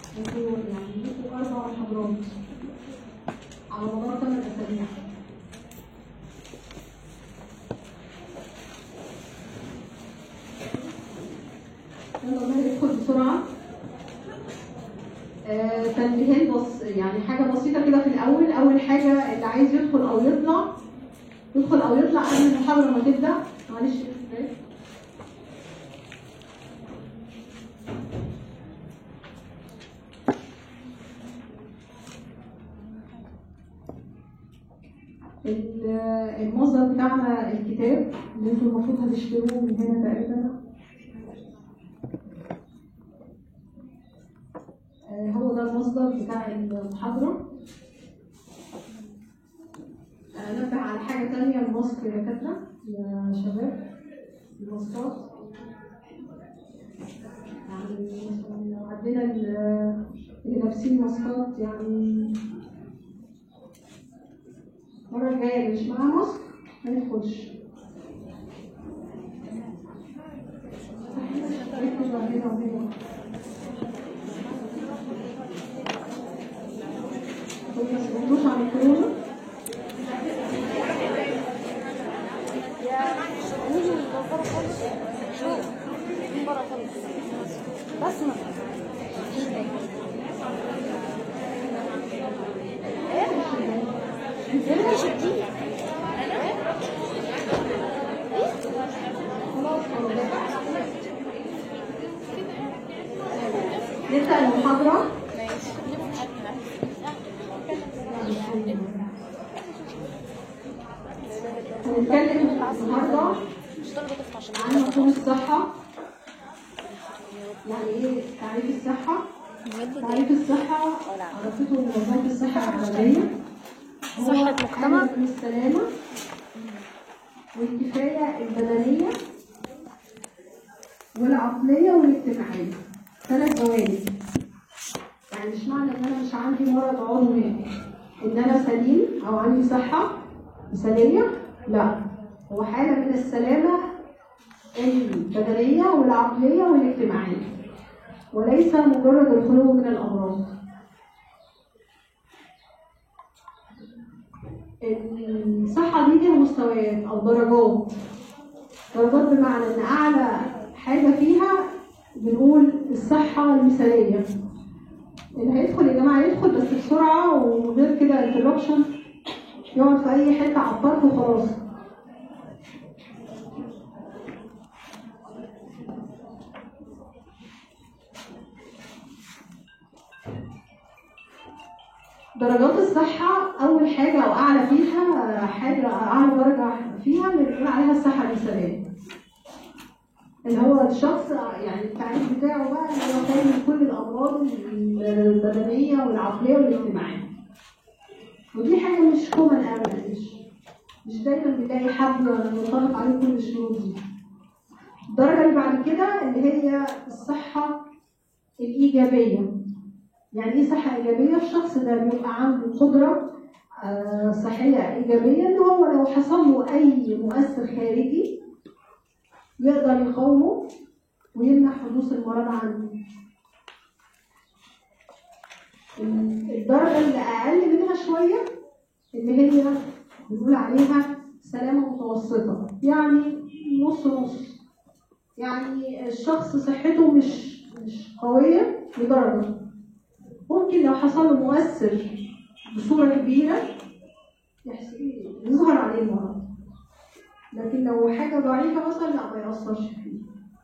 انتوا يعني ليكوا اربع محاضرات على مدار ثمان اسابيع يلا بقى ندخل بسرعه آه، تنبيهات بس يعني حاجه بسيطه كده في الاول اول حاجه اللي عايز يدخل او يطلع يدخل او يطلع قبل المحاضره ما تبدا معلش ال- المصدر بتاعنا الكتاب اللي انتوا المفروض هتشتروه من هنا تقريبا آه، هو ده المصدر بتاع المحاضرة أنبه على حاجة تانية الماسك يا دكاترة يا شباب الماسكات يعني مثلا لو عندنا ال- اللي لابسين ماسكات يعني المرة الجاية اللي مش معاه ماسك ما يدخلش يدخل هنا وهنا ما سمعتوش عن الكورونا نيجي من بره خالص شوف من بره خالص بسمع ايه؟ انت شديه نبدأ المحاضرة هنتكلم النهارده مش طالبه تفتح عشان عن مفهوم الصحة يعني ايه تعريف الصحة؟ تعريف الصحة عرفته منظمة الصحة العالمية هو صحة مجتمع. حالة من السلامة والكفاية البدنية والعقلية والاجتماعية ثلاث جوانب يعني مش معنى ان انا مش عندي مرض عضوي ان انا سليم او عندي صحة مثالية لا هو حالة من السلامة البدنية والعقلية والاجتماعية وليس مجرد الخلو من الأمراض الصحة دي ليها مستويات أو درجات درجات بمعنى إن أعلى حاجة فيها بنقول الصحة المثالية اللي هيدخل يا جماعة يدخل بس بسرعة وغير كده انتربشن يقعد في أي حتة على الطرف وخلاص درجات الصحة أول حاجة أو أعلى فيها حاجة أعلى درجة فيها بنقول عليها الصحة المثالية. اللي هو الشخص يعني التعريف بتاعه بقى اللي هو خالي من كل الأمراض البدنية والعقلية والاجتماعية. ودي حاجة مش كومن أبدا مش مش دايما بنلاقي حد منطبق عليه كل الشروط دي. الدرجة اللي بعد كده اللي هي الصحة الإيجابية. يعني ايه صحة إيجابية؟ الشخص ده بيبقى عنده قدرة آه، صحية إيجابية إن هو لو حصل له أي مؤثر خارجي يقدر يقاومه ويمنع حدوث المرض عنده. الدرجة اللي أقل منها شوية اللي هي بنقول عليها سلامة متوسطة يعني نص نص يعني الشخص صحته مش مش قوية لدرجة ممكن لو حصل له مؤثر بصورة كبيرة يحس- يظهر عليه المرض لكن لو حاجة ضعيفة مثلا لا ما يأثرش فيه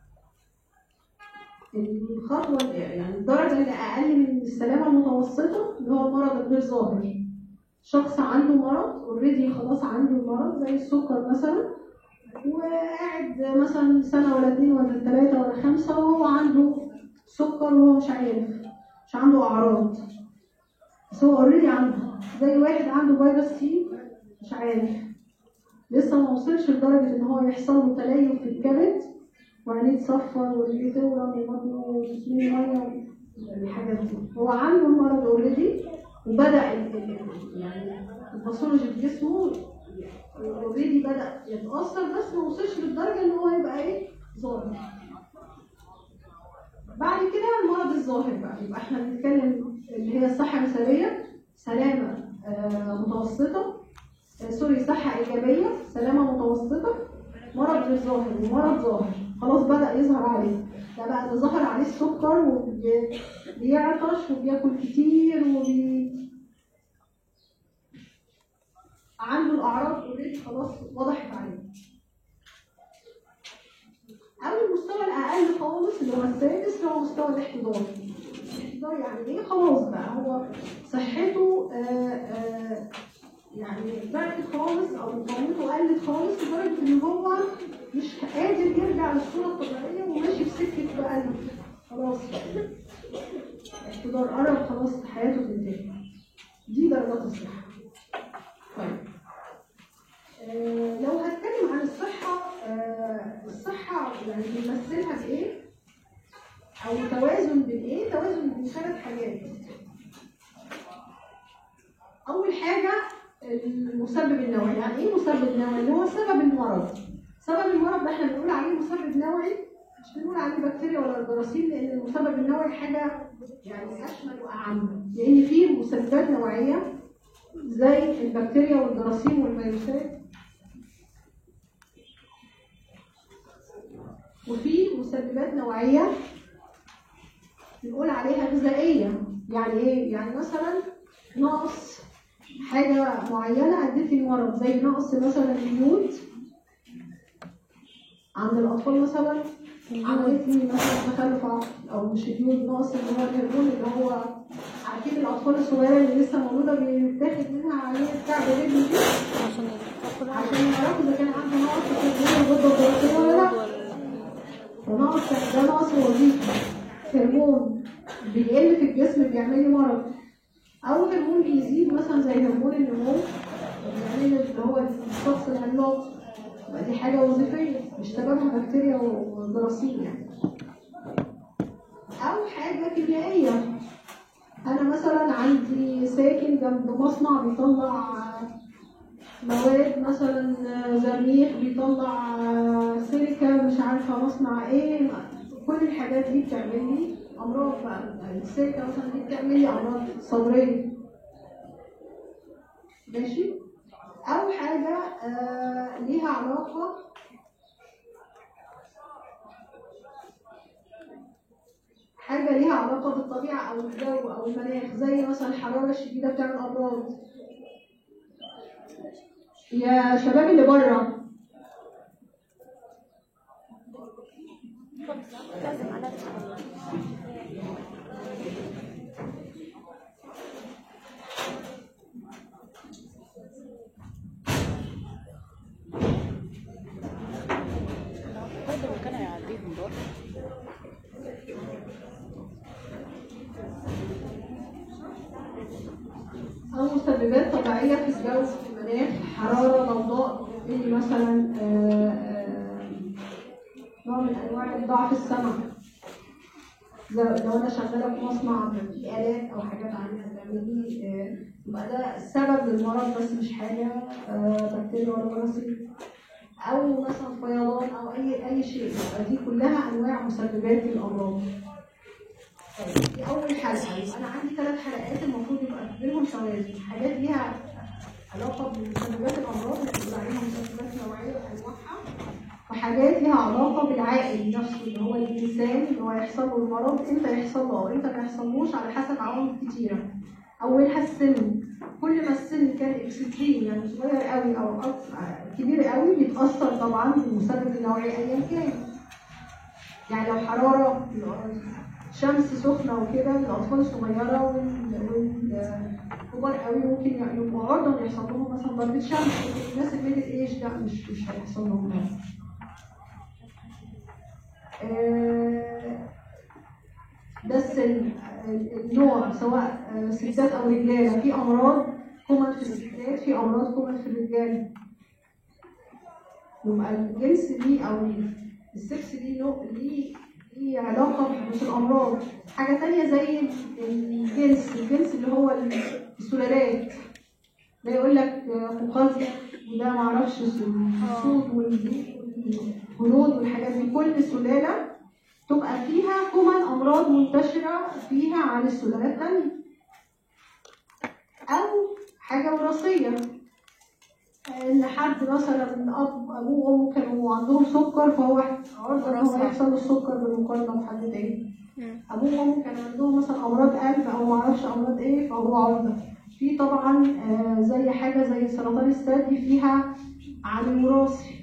الخطوة يعني الدرجة اللي أقل من السلامة المتوسطة اللي هو المرض الغير ظاهر شخص عنده مرض اوريدي خلاص عنده المرض زي السكر مثلا وقاعد مثلا سنة ولا اتنين ولا تلاتة ولا خمسة وهو عنده سكر وهو مش عارف مش عنده أعراض بس هو اوريدي عنده زي واحد عنده فيروس سي مش عارف لسه ما وصلش لدرجة إن هو يحصل له تليف في الكبد وعينيه تصفر ورجليه تورم وبطنه تسمين مية الحاجات دي هو عنده المرض اوريدي وبدأ ال- ال- يعني الباثولوجي في جسمه اوريدي بدأ يتأثر بس ما وصلش للدرجة إن هو يبقى إيه ظاهر بعد كده المرض الظاهر بقى يبقى احنا بنتكلم اللي هي الصحه مثاليه سلامه آه، متوسطه آه، سوري صحه ايجابيه سلامه متوسطه مرض غير ظاهر ومرض ظاهر خلاص بدا يظهر عليه ده بقى ده ظهر عليه السكر وبيعطش وبياكل كتير وبي عنده الاعراض اوريدي خلاص وضحت عليه او المستوى الاقل خالص اللي هو السادس اللي هو مستوى الاحتضار الاحتضار يعني ايه خلاص بقى هو صحته آه آه يعني ضعفت خالص او مقاومته قلت خالص لدرجه ان هو مش قادر يرجع للصوره الطبيعيه وماشي في سكه بقى ال- خلاص احتضار قرب خلاص حياته تنتهي دي درجات الصحه طيب آه، لو هتكلم عن الصحة آه، الصحة يعني بنمثلها بإيه؟ أو توازن بين إيه؟ توازن بين ثلاث حاجات. أول حاجة المسبب النوعي، يعني إيه مسبب نوعي؟ اللي هو سبب المرض. سبب المرض ده إحنا بنقول عليه مسبب نوعي مش بنقول عليه بكتيريا ولا جراثيم لأن المسبب النوعي حاجة يعني أشمل وأعم، لأن في مسببات نوعية زي البكتيريا والجراثيم والفيروسات وفي مسببات نوعية بنقول عليها غذائية يعني ايه؟ يعني مثلا نقص حاجة معينة أدت لي مرض زي نقص مثلا اليود عند الأطفال مثلا عملت لي مثلا تخلف عقلي أو مش اليود نقص اللي هو الهرمون اللي هو عارفين الأطفال الصغيرة اللي لسه مولودة بيتاخد منها عملية كعب رجل دي عشان يتاكل عشان يعرفوا إذا كان عنده نقص في الهرمون الغدة الدرقية ولا لأ. ونقص ده نقص وظيفي هرمون بيقل في الجسم بيعمل لي مرض او هرمون بيزيد مثلا زي هرمون النمو بيعمل لي اللي هو الشخص العملاق يبقى دي حاجه وظيفيه مش سببها بكتيريا وجراثيم يعني او حاجه كيميائيه انا مثلا عندي ساكن جنب مصنع بيطلع مواد مثلا زرنيخ بيطلع سيليكا مش عارفه مصنع ايه كل الحاجات دي بتعمل لي امراض بقى يعني السيليكا مثلا دي بتعمل لي امراض صدريه ماشي او حاجه آه ليها علاقه حاجه ليها علاقه بالطبيعه او الجو او المناخ زي مثلا الحراره الشديده بتعمل امراض يا شباب اللي بره لازم على برضه كان هيعديهم دول أو مسببات طبيعية في الجو في المناخ حرارة ضوضاء زي مثلا آه، آه، نوع من أنواع ضعف السمع زي لو أنا شغالة في مصنع في آلات أو حاجات عندها تعمل لي آه، يبقى ده السبب للمرض بس مش حاجة آه، بكتيريا ولا جراثيم أو مثلا فيضان أو أي أي شيء يبقى دي كلها أنواع مسببات الأمراض. طيب دي أول حلقة يبقى أنا عندي ثلاث حلقات المفروض يبقى بينهم توازن حاجات ليها علاقة بمسببات الأمراض اللي بنقول عليها مسببات نوعية وأنواعها وحاجات ليها علاقة بالعائل نفسه اللي هو الإنسان اللي هو يحصل له المرض إمتى يحصل له أو إمتى ما يحصلوش على حسب عوامل كتيرة أولها السن كل ما السن كان اكستريم يعني صغير قوي أو أك- كبير قوي بيتأثر طبعا بالمسبب النوعي أيا كان يعني لو حرارة شمس سخنة وكده الأطفال الصغيرة وال- والكبار قوي ممكن يبقوا عرضة إن يحصل لهم مثلا ضربة شمس لكن الناس الميدل ايج لا مش مش هيحصل لهم ده. آه، ده السن ال- النوع سواء آه، ستات أو رجالة في أمراض كومن في الستات في أمراض كومن في الرجال يبقى الجنس ليه أو السكس ليه نوع ليه ليه علاقة مش الأمراض حاجة تانية زي الجنس الجنس اللي هو السلالات ده يقول لك فقاقيع وده معرفش السود والهنود والحاجات دي كل سلالة تبقى فيها كمان امراض منتشره فيها عن السلالات الثانيه او حاجه وراثيه ان حد مثلا اب ابوه وامه كانوا عندهم سكر فهو عرضه ان هو يحصل له السكر بالمقارنه بحد تاني مم. ابوه وامه كان عندهم مثلا امراض قلب او معرفش امراض ايه فهو عرضه في طبعا آه، زي حاجه زي سرطان الثدي فيها عامل وراثي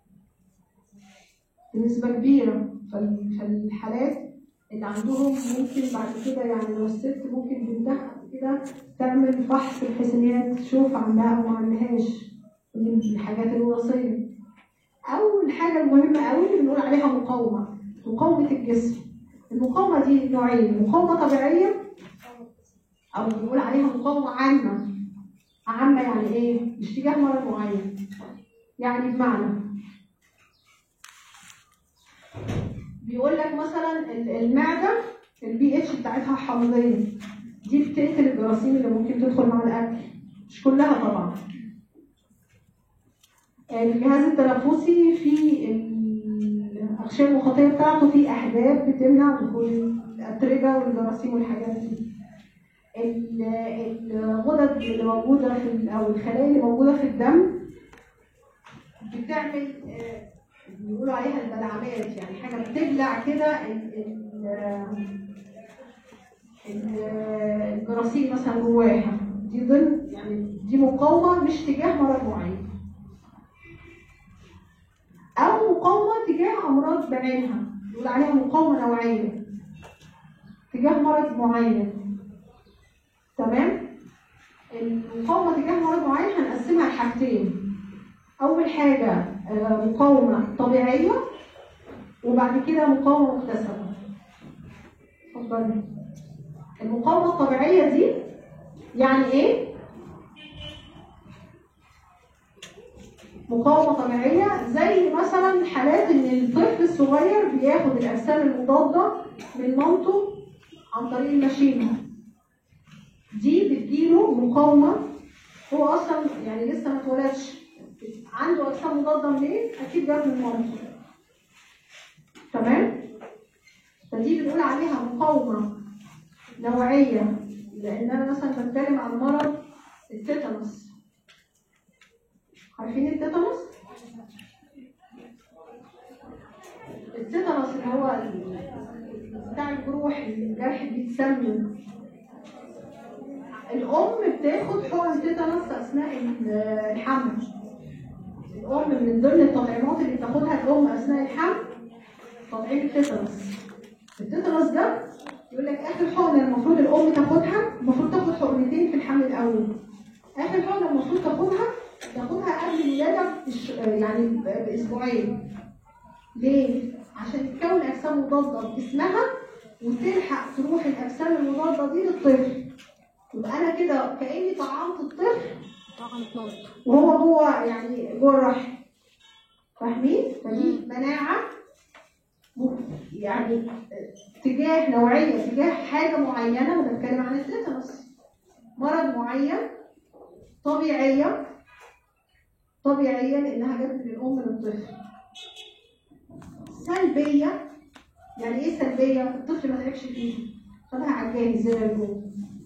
بنسبه كبيره فال- فالحالات اللي عندهم ممكن بعد كده يعني لو الست ممكن بنتها كده تعمل فحص بحيث ان هي تشوف عندها او ما عندهاش دي من الحاجات الوراثيه او الحاجه المهمه قوي اللي بنقول عليها مقاومه مقاومه الجسم المقاومه دي نوعين مقاومه طبيعيه او بنقول عليها مقاومه عامه عامه يعني ايه مش تجاه مرض معين يعني بمعنى بيقول لك مثلا ال- المعده البي اتش بتاعتها حمضيه دي بتقتل الجراثيم اللي ممكن تدخل مع الاكل مش كلها طبعا الجهاز التنفسي في الأغشية المخاطية بتاعته في أحباب بتمنع دخول الأتربة والجراثيم والحاجات دي. ال- الغدد اللي موجودة في ال- أو الخلايا اللي موجودة في الدم بتعمل آه، بيقولوا عليها البلعمات يعني حاجة بتبلع كده ال- ال- ال- الجراثيم مثلا جواها دي ضمن يعني دي مقاومة مش تجاه مرض معين أو مقاومة تجاه أمراض بعينها يقول عليها مقاومة نوعية تجاه مرض معين تمام المقاومة تجاه مرض معين هنقسمها لحاجتين أول حاجة آه، مقاومة طبيعية وبعد كده مقاومة مكتسبة اتفضلي المقاومة الطبيعية دي يعني إيه؟ مقاومة طبيعية زي مثلا حالات ان الطفل الصغير بياخد الاجسام المضادة من مامته عن طريق المشيمة دي بتجيله مقاومة هو اصلا يعني لسه ما اتولدش عنده اجسام مضادة منين؟ اكيد جاب من مامته تمام؟ فدي بنقول عليها مقاومة نوعية لان انا مثلا بتكلم عن مرض التيتانوس عارفين التيتانوس؟ التيتانوس اللي هو ال- بتاع الجروح اللي الجرح بيتسمم الأم بتاخد حقن تيتانوس أثناء ال- الحمل الأم من ضمن التطعيمات اللي بتاخدها الأم أثناء الحمل تطعيم التيتانوس التيتانوس ده يقول لك آخر حقنة المفروض الأم تاخدها المفروض تاخد حقنتين في الحمل الأول آخر حقنة المفروض تاخدها تاخدها قبل الولادة بش- يعني ب- بأسبوعين. ليه؟ عشان تكون أجسام مضادة في جسمها وتلحق تروح الأجسام المضادة دي للطفل. يبقى أنا كده كأني طعمت الطفل طبعا نوم وهو جوه يعني جوه الرحم. فاهمين؟ فدي مناعة م- يعني تجاه نوعية تجاه حاجة معينة وأنا بتكلم عن التيتانوس. مرض معين طبيعية طبيعية لأنها جت من الأم للطفل. سلبية يعني إيه سلبية؟ الطفل ما تعبش فيها خدها على الجاهز زي ما بيقولوا.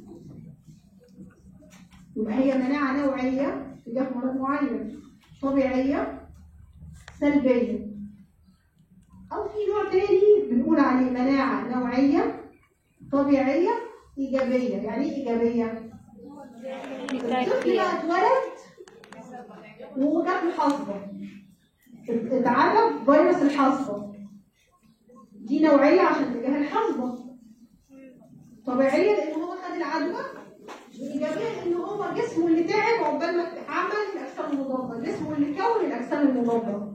يبقى هي مناعة نوعية تجاه مرض معين طبيعية سلبية أو في نوع تاني بنقول عليه مناعة نوعية طبيعية إيجابية يعني إيه إيجابية؟ الطفل بقى اتولد وجات له حصبة اتعرف فيروس الحصبة دي نوعية عشان تجاه الحصبة طبيعية لأن هو خد العدوى وإيجابية لأن هو جسمه اللي تعب عقبال ما عمل الأجسام المضادة جسمه اللي كون الأجسام المضادة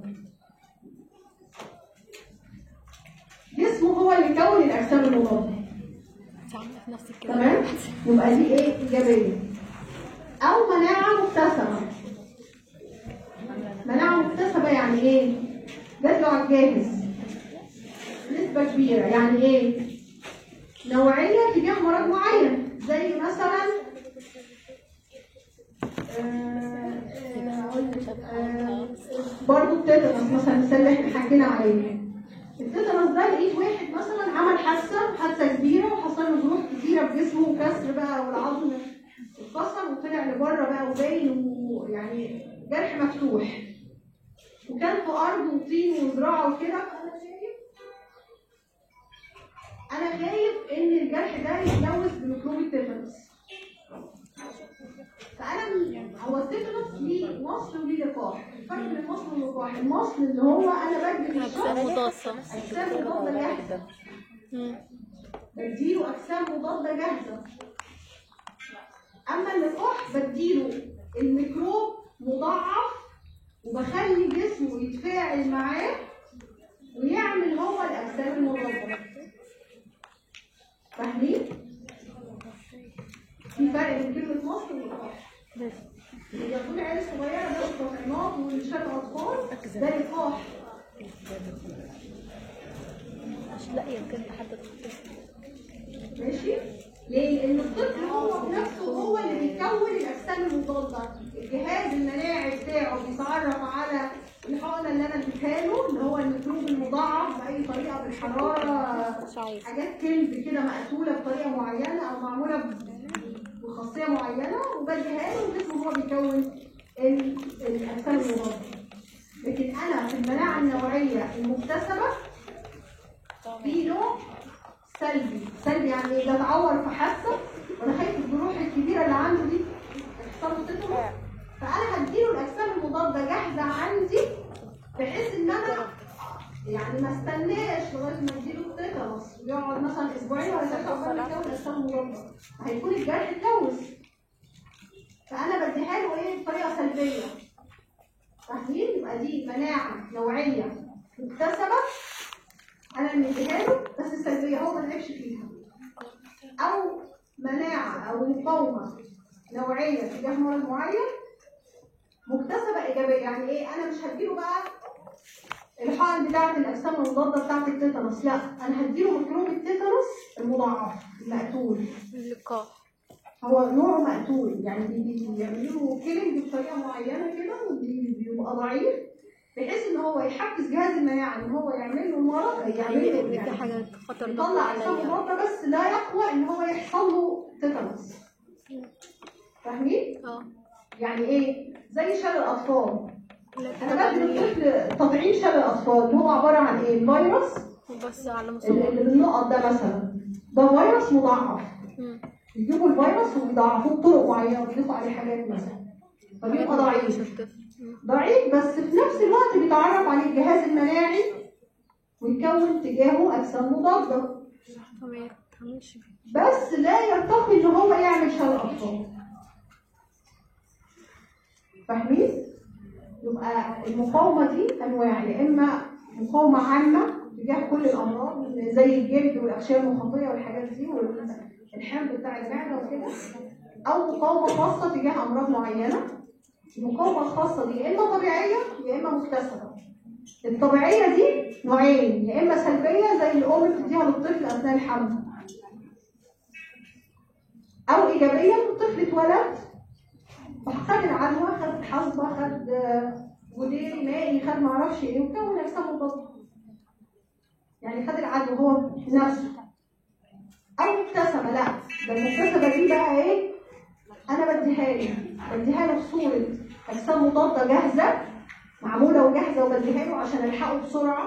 جسمه هو اللي كون الأجسام المضادة تعمل في نفسك كده تمام يبقى دي ايه ايجابيه او مناعه مكتسبه مناعه مكتسبه يعني ايه جات له على الجاهز نسبه كبيره يعني ايه نوعيه تجاه مرض معين زي مثلا آه، آه، أقول لك، آه، برضه التيتانوس مثلا المثال اللي احنا حكينا عليه التيتانوس ده لقيت واحد حادثه حادثه كبيره وحصل له جروح كتيره في جسمه وكسر بقى والعظم اتكسر وطلع لبره بقى وباين ويعني جرح مفتوح وكان في ارض وطين وزراعه وكده فانا شايف انا خايف ان الجرح ده يتلوث بميكروب التيتانوس فانا م- هو التيتانوس ليه مصل وليه لقاح الفرق بين المصل واللقاح المصل اللي هو انا بدي للشخص مضادة اجسام مضاده جاهزه بديله اجسام مضاده جاهزه اما اللقاح بديله الميكروب مضاعف وبخلي جسمه يتفاعل معاه ويعمل هو الاجسام المضاده فاهمين؟ في فرق بين كلمه مصر واللقاح اللي يكون عيال صغيره ده التطعيمات والشفا اطفال ده لقاح مش لاقية بجد حد ماشي ليه؟ لان الطفل هو بنفسه هو اللي بيكون الاجسام المضاده الجهاز المناعي بتاعه بيتعرف على الحقنه اللي انا اديتها له اللي هو الميكروب المضاعف باي طريقه بالحراره مش عايز حاجات كلب كده مقتوله بطريقه معينه او معموله ب- بخاصيه معينه وبديها له وجسمه هو بيكون ال- الاجسام المضاده لكن انا في المناعه النوعيه المكتسبه في نوع سلبي سلبي يعني ايه بتعور في حادثه وانا خايف الجروح الكبيره اللي عنده دي تحصل له تتمس فانا هديله الاجسام المضاده جاهزه عندي بحيث ان انا يعني ما استناش لغايه ما اديله التيتانوس ويقعد مثلا اسبوعين ولا ثلاثه عقبال ما يكون اجسام مضاده هيكون الجرح اتلوث فانا بديها له ايه بطريقه سلبيه فاهمين يبقى دي مناعه نوعيه مكتسبه انا اللي مديها له بس السلبيه هو ما لعبش فيها او مناعه او مقاومه نوعيه تجاه مرض معين مكتسبه ايجابيه يعني ايه انا مش هديله بقى الحقن بتاعه الاجسام المضاده بتاعه التيتانوس لا انا هديله ميكروب التيتانوس المضاعف المقتول اللقاح هو نوعه مقتول يعني بي- بي- بيعملوا له كيلينج بطريقه معينه كده وبيبقى ضعيف بحيث ان هو يحفز جهاز المناعه ان هو يعمل له المرض يعمل له دي يعني حاجة خطر يطلع اجسام عليا مضاده بس لا يقوى ان هو يحصل له تيتانوس فاهمين؟ اه يعني ايه؟ زي شلل الاطفال لكن انا بدي الطفل تطعيم شلل الاطفال اللي هو عباره عن ايه؟ الفيروس بس على اللي مستوى اللي بالنقط ده مثلا ده فيروس مضاعف مم. يجيبوا الفيروس ويضاعفوه بطرق معينه ويضيفوا عليه حاجات مثلا فبيبقى ضعيف الطفل. مم. ضعيف بس في نفس الوقت بيتعرف عليه الجهاز المناعي ويكون تجاهه اجسام مضاده فما يتعملش بس لا يرتقي ان هو يعمل شلل اطفال فاهمين؟ يبقى المقاومه دي انواع يا اما مقاومه عامه تجاه كل الامراض زي الجلد والاغشيه المخاطيه والحاجات دي والحمض بتاع المعده وكده او مقاومه خاصه تجاه امراض معينه المقاومه الخاصه دي يا اما طبيعيه يا اما مكتسبه الطبيعيه دي نوعين يا اما سلبيه زي الام بتديها للطفل اثناء الحمل او ايجابيه الطفل اتولد خد العدوى خد حصبه خد آه، جدير مائي خد معرفش ايه وكون اجسام مضاده يعني خد العدوى هو نفسه او مكتسبه لا ده المكتسبه دي بقى ايه انا بديها له بديها له في صوره اجسام مضاده جاهزه معموله وجاهزه وبديها له عشان الحقه بسرعه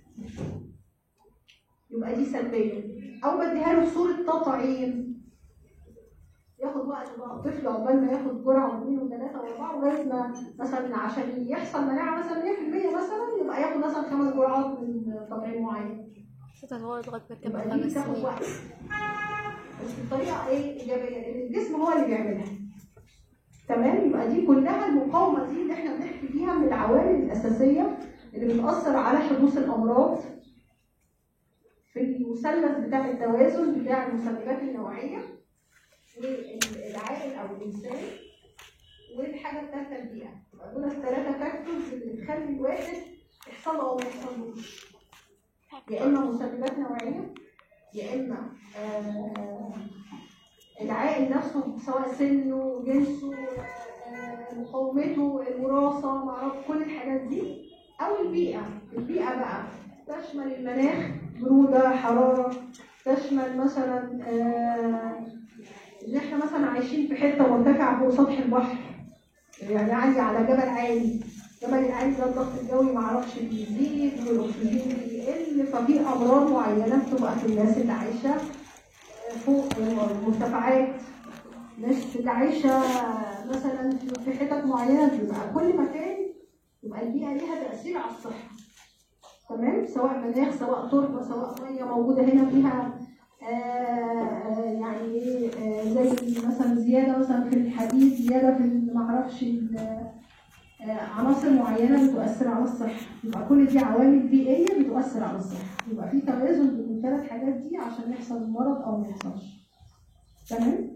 يبقى دي سلبيه او بديها له في صوره تطعيم ياخد وقت بقى الطفل عقبال ما ياخد جرعه واثنين وثلاثه واربعه لغايه ما مثلا عشان يحصل مناعه مثلا 100% مثلا يبقى ياخد مثلا خمس جرعات من تطعيم معين ست هو لغاية ما يبقى تبقى دي خمس بتاخد سنين وقت بس بطريقه ايه ايجابيه لان الجسم هو اللي بيعملها تمام يبقى دي كلها المقاومه دي اللي احنا بنحكي فيها من العوامل الاساسيه اللي بتاثر على حدوث الامراض في المثلث بتاع التوازن بتاع المسببات النوعيه والعائل او الانسان والحاجه الثالثه البيئه يبقى دول الثلاثه فاكتورز اللي بتخلي الواحد يحصل له او ما يحصلوش يا اما مسببات نوعيه يا اما آه، العائل نفسه سواء سنه جنسه آه، مقاومته الوراثه معرفش كل الحاجات دي او البيئه البيئه بقى تشمل المناخ بروده حراره تشمل مثلا آه، ان احنا مثلا عايشين في حته مرتفعه فوق سطح البحر يعني عالية على جبل عالي جبل العالي ده الضغط الجوي معرفش بيزيد والاكسجين بيقل ففي امراض معينه بتبقى في الناس اللي عايشه فوق المرتفعات ناس اللي عايشه مثلا في- في حتت معينه بيبقى كل مكان يبقى البيئه ليها تاثير على الصحه تمام سواء مناخ سواء تربه سواء ميه موجوده هنا فيها آه، آه، يعني ايه آه، زي مثلا زياده مثلا في الحديد زياده في ال- معرفش ال- آه، عناصر معينه بتؤثر على الصحه يبقى كل دي عوامل بيئيه بتؤثر على الصحه يبقى في توازن بين الثلاث حاجات دي عشان يحصل المرض او ما يحصلش تمام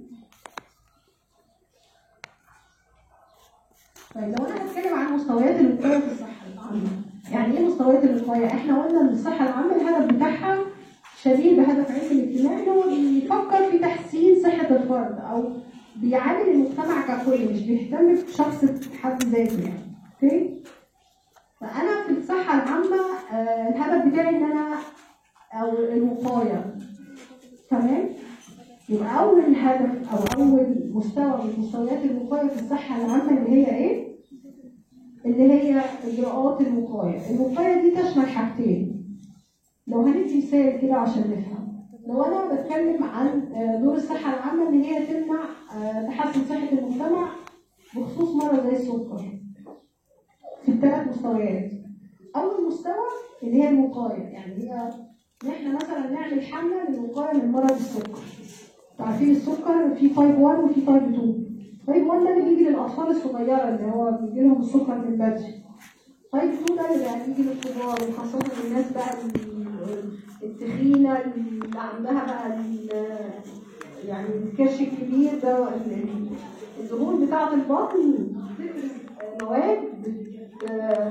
طيب لو انا هتكلم عن مستويات الوقايه في الصحه العامه يعني ايه مستويات الوقايه احنا قلنا ان الصحه العامه الهدف بتاعها شبيه بهدف علم الاجتماع اللي هو بيفكر في تحسين صحه الفرد او بيعامل المجتمع ككل مش بيهتم بشخص في حد ذاته يعني اوكي فانا في الصحه العامه آه، الهدف بتاعي ان انا او الوقايه تمام يبقى اول هدف او اول مستوى من مستويات الوقايه في الصحه العامه اللي هي ايه اللي هي اجراءات الوقايه الوقايه دي تشمل حاجتين لو هندي مثال كده عشان نفهم لو انا بتكلم عن آه، دور الصحه العامه ان هي تمنع آه، تحسن صحه المجتمع بخصوص مرض زي السكر في الثلاث مستويات اول مستوى اللي هي الوقايه يعني هي ان احنا مثلا نعمل حمله للوقايه من مرض السكر عارفين السكر في تايب 1 وفي تايب 2 تايب 1 ده اللي بيجي للاطفال الصغيره اللي هو بيجي لهم السكر من بدري تايب 2 ده اللي يعني بيجي للكبار وخاصه الناس بقى ال- التخينه اللي عندها بقى ال- يعني الكرش الكبير ده وال- ال- الدهون بتاعه البطن بتفرز مواد بت-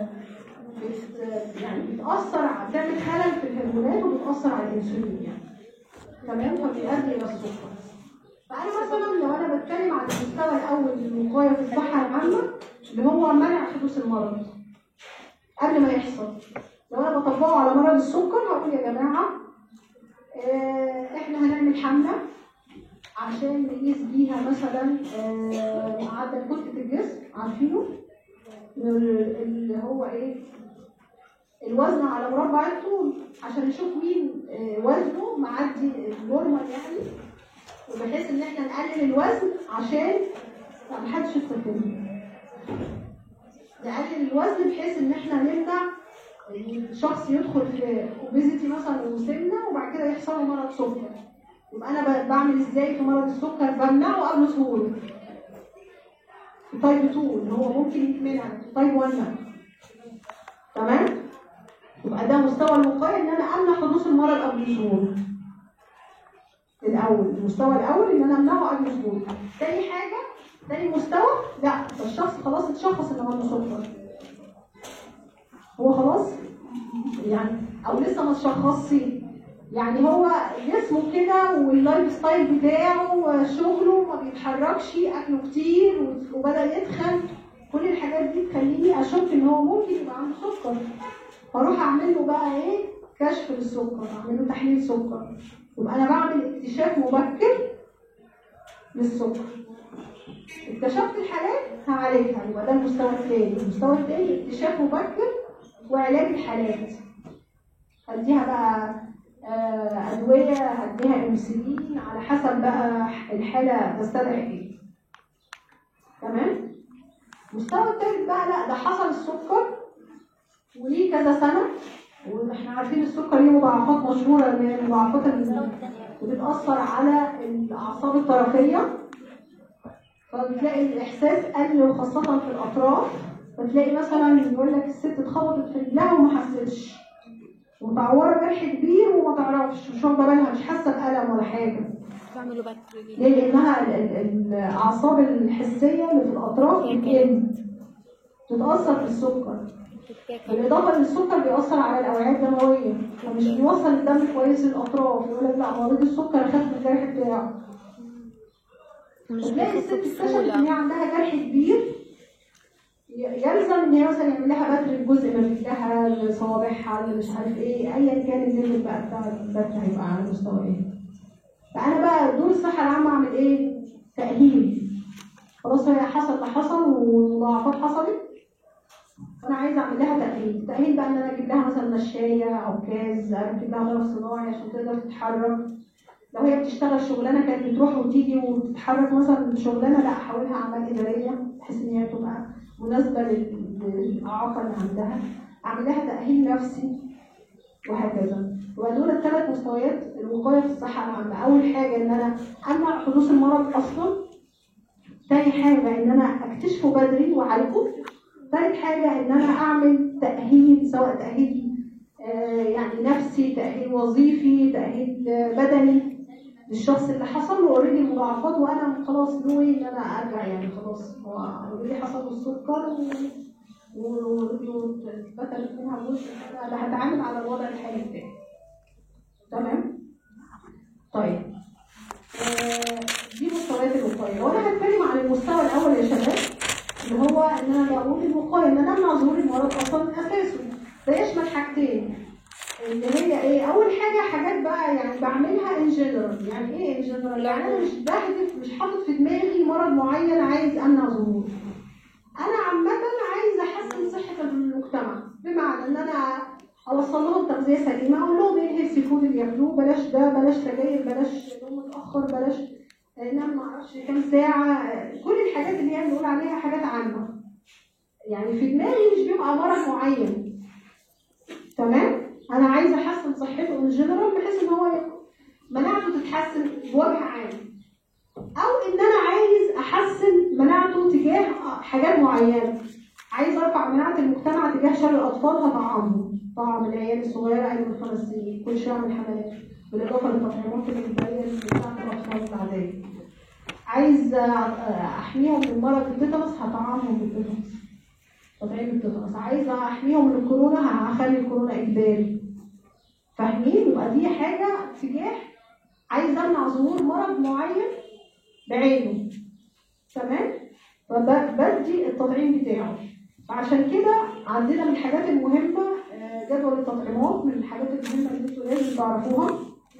بت يعني بتاثر ع- بتعمل خلل في الهرمونات وبتاثر على الانسولين يعني تمام فبيؤدي الى السكر فانا مثلا لو انا بتكلم عن المستوى الاول للوقايه في الصحه العامه اللي هو منع حدوث المرض قبل ما يحصل لو انا بطبقه على مرض السكر هقول يا جماعه آه، احنا هنعمل حمله عشان نقيس بيها مثلا آه، معدل كتله الجسم عارفينه ال- اللي هو ايه الوزن على مربع الطول عشان نشوف مين آه، وزنه معدي النورمال يعني وبحيث ان احنا نقلل الوزن عشان لا محدش يستخدمه نقلل الوزن بحيث ان احنا نمنع ان الشخص يدخل في اوبيزيتي مثلا وسمنه وبعد كده يحصل له مرض سكر يبقى انا ب- بعمل ازاي في مرض السكر بمنعه قبل ظهوره في تايب 2 اللي هو ممكن يتمنع تايب 1 لا. تمام يبقى ده مستوى الوقايه ان انا امنع حدوث المرض قبل ظهوره الاول المستوى الاول ان انا امنعه قبل ظهوره تاني حاجه تاني مستوى لا ده الشخص خلاص اتشخص ان عنده سكر هو خلاص يعني او لسه ما اتشخصش يعني هو جسمه كده واللايف ستايل بتاعه شغله ما بيتحركش اكله كتير وبدا يتخن كل الحاجات دي تخليني اشك ان هو ممكن يبقى عنده سكر فاروح اعمل له بقى ايه كشف للسكر اعمل له تحليل سكر يبقى انا بعمل اكتشاف مبكر للسكر اكتشفت الحالات هعالجها يبقى ده المستوى الثاني المستوى الثاني اكتشاف مبكر وعلاج الحالات هديها بقى آه، ادويه هديها انسولين على حسب بقى الحاله تستدعي ايه تمام المستوى الثالث بقى لا ده حصل السكر وليه كذا سنه واحنا عارفين السكر ليه مضاعفات مشهوره من المضاعفات اللي بتاثر على الاعصاب الطرفيه فبتلاقي الاحساس قل وخاصه في الاطراف فتلاقي مثلا يقول لك الست اتخبطت في رجلها وما حستش ومتعوره جرح كبير وما تعرفش مش واخده بالها مش حاسه بألم ولا حاجه بعملوا بقى ليه؟ لانها ال- ال- الاعصاب الحسيه اللي في الاطراف بتقل بتتاثر بالسكر بالاضافه ان السكر بيأثر على الاوعيه الدمويه فمش بيوصل الدم كويس للاطراف يقول لك لا مريض السكر خف الجرح بتاعه مش تلاقي بيخفوا الست اكتشفت ان هي بسهولة عندها جرح كبير يلزم ان هي مثلا يعمل لها بتر الجزء من رجلها لصوابعها اللي مش عارف ايه ايا كان الليفل بقى بتاع البتر هيبقى على مستوى ايه فانا بقى دور الصحه العامه اعمل ايه؟ تاهيل خلاص هي حصل اللي حصل والمضاعفات حصلت فانا عايزه اعمل لها تاهيل التاهيل بقى ان انا اجيب لها مثلا مشايه او كاز اركب لها ضرب صناعي عشان تقدر تتحرك لو هي بتشتغل شغلانه كانت بتروح وتيجي وتتحرك مثلا شغلانه لا احولها اعمال اداريه بحيث ان هي تبقى مناسبه لل- للاعاقه اللي عندها اعمل لها تاهيل نفسي وهكذا يبقى دول الثلاث مستويات الوقايه في الصحه العامه اول حاجه ان انا امنع حدوث المرض اصلا تاني حاجه ان انا اكتشفه بدري واعالجه تالت حاجه ان انا اعمل تاهيل سواء تاهيل آه، يعني نفسي تاهيل وظيفي تاهيل آه، بدني للشخص اللي حصل له اوريدي المضاعفات وانا خلاص نوي ان انا ارجع يعني خلاص هو اوريدي حصل له السكر و واتبتلت منها جزء انا هتعامل على الوضع الحالي بتاعي تمام طيب آه، دي مستويات الوقايه وانا هتكلم عن المستوى الاول يا شباب اللي هو ان انا بقول الوقايه ان انا امنع ظهور المرض اصلا اساسه ده يشمل حاجتين اللي هي ايه اول حاجه حاجات بقى يعني بعملها ان جنرال يعني ايه ان جنرال يعني انا مش بهدف مش حاطط في دماغي مرض معين عايز امنع ظهوره انا عامه عايز احسن صحه المجتمع بمعنى ان انا اوصل لهم تغذيه سليمه اقول لهم ايه الهيلثي فود اللي ياكلوه بلاش ده بلاش سجاير بلاش نوم متاخر بلاش نام معرفش كام ساعه كل الحاجات اللي هي بنقول عليها حاجات عامه يعني في دماغي مش بيبقى مرض معين تمام انا عايزه احسن صحته ان جنرال بحيث ان هو مناعته تتحسن بوجه عام او ان انا عايز احسن مناعته تجاه حاجات معينه عايز ارفع مناعه المجتمع تجاه شر الاطفال هطعمهم طعم العيال الصغيره اقل من خمس سنين كل شويه اعمل حملات بالاضافه للتطعيمات الانتاجيه اللي بتاعت الاطفال العاديه عايز احميهم من مرض التيتانوس هطعمهم بالتيتانوس تطعيم التيتانوس عايزه احميهم من الكورونا هخلي الكورونا اجباري فاهمين يبقى دي حاجه تجاه عايز امنع ظهور مرض معين بعينه تمام فبدي التطعيم بتاعه فعشان كده عندنا من الحاجات المهمه آه، جدول التطعيمات من الحاجات المهمه اللي انتوا لازم تعرفوها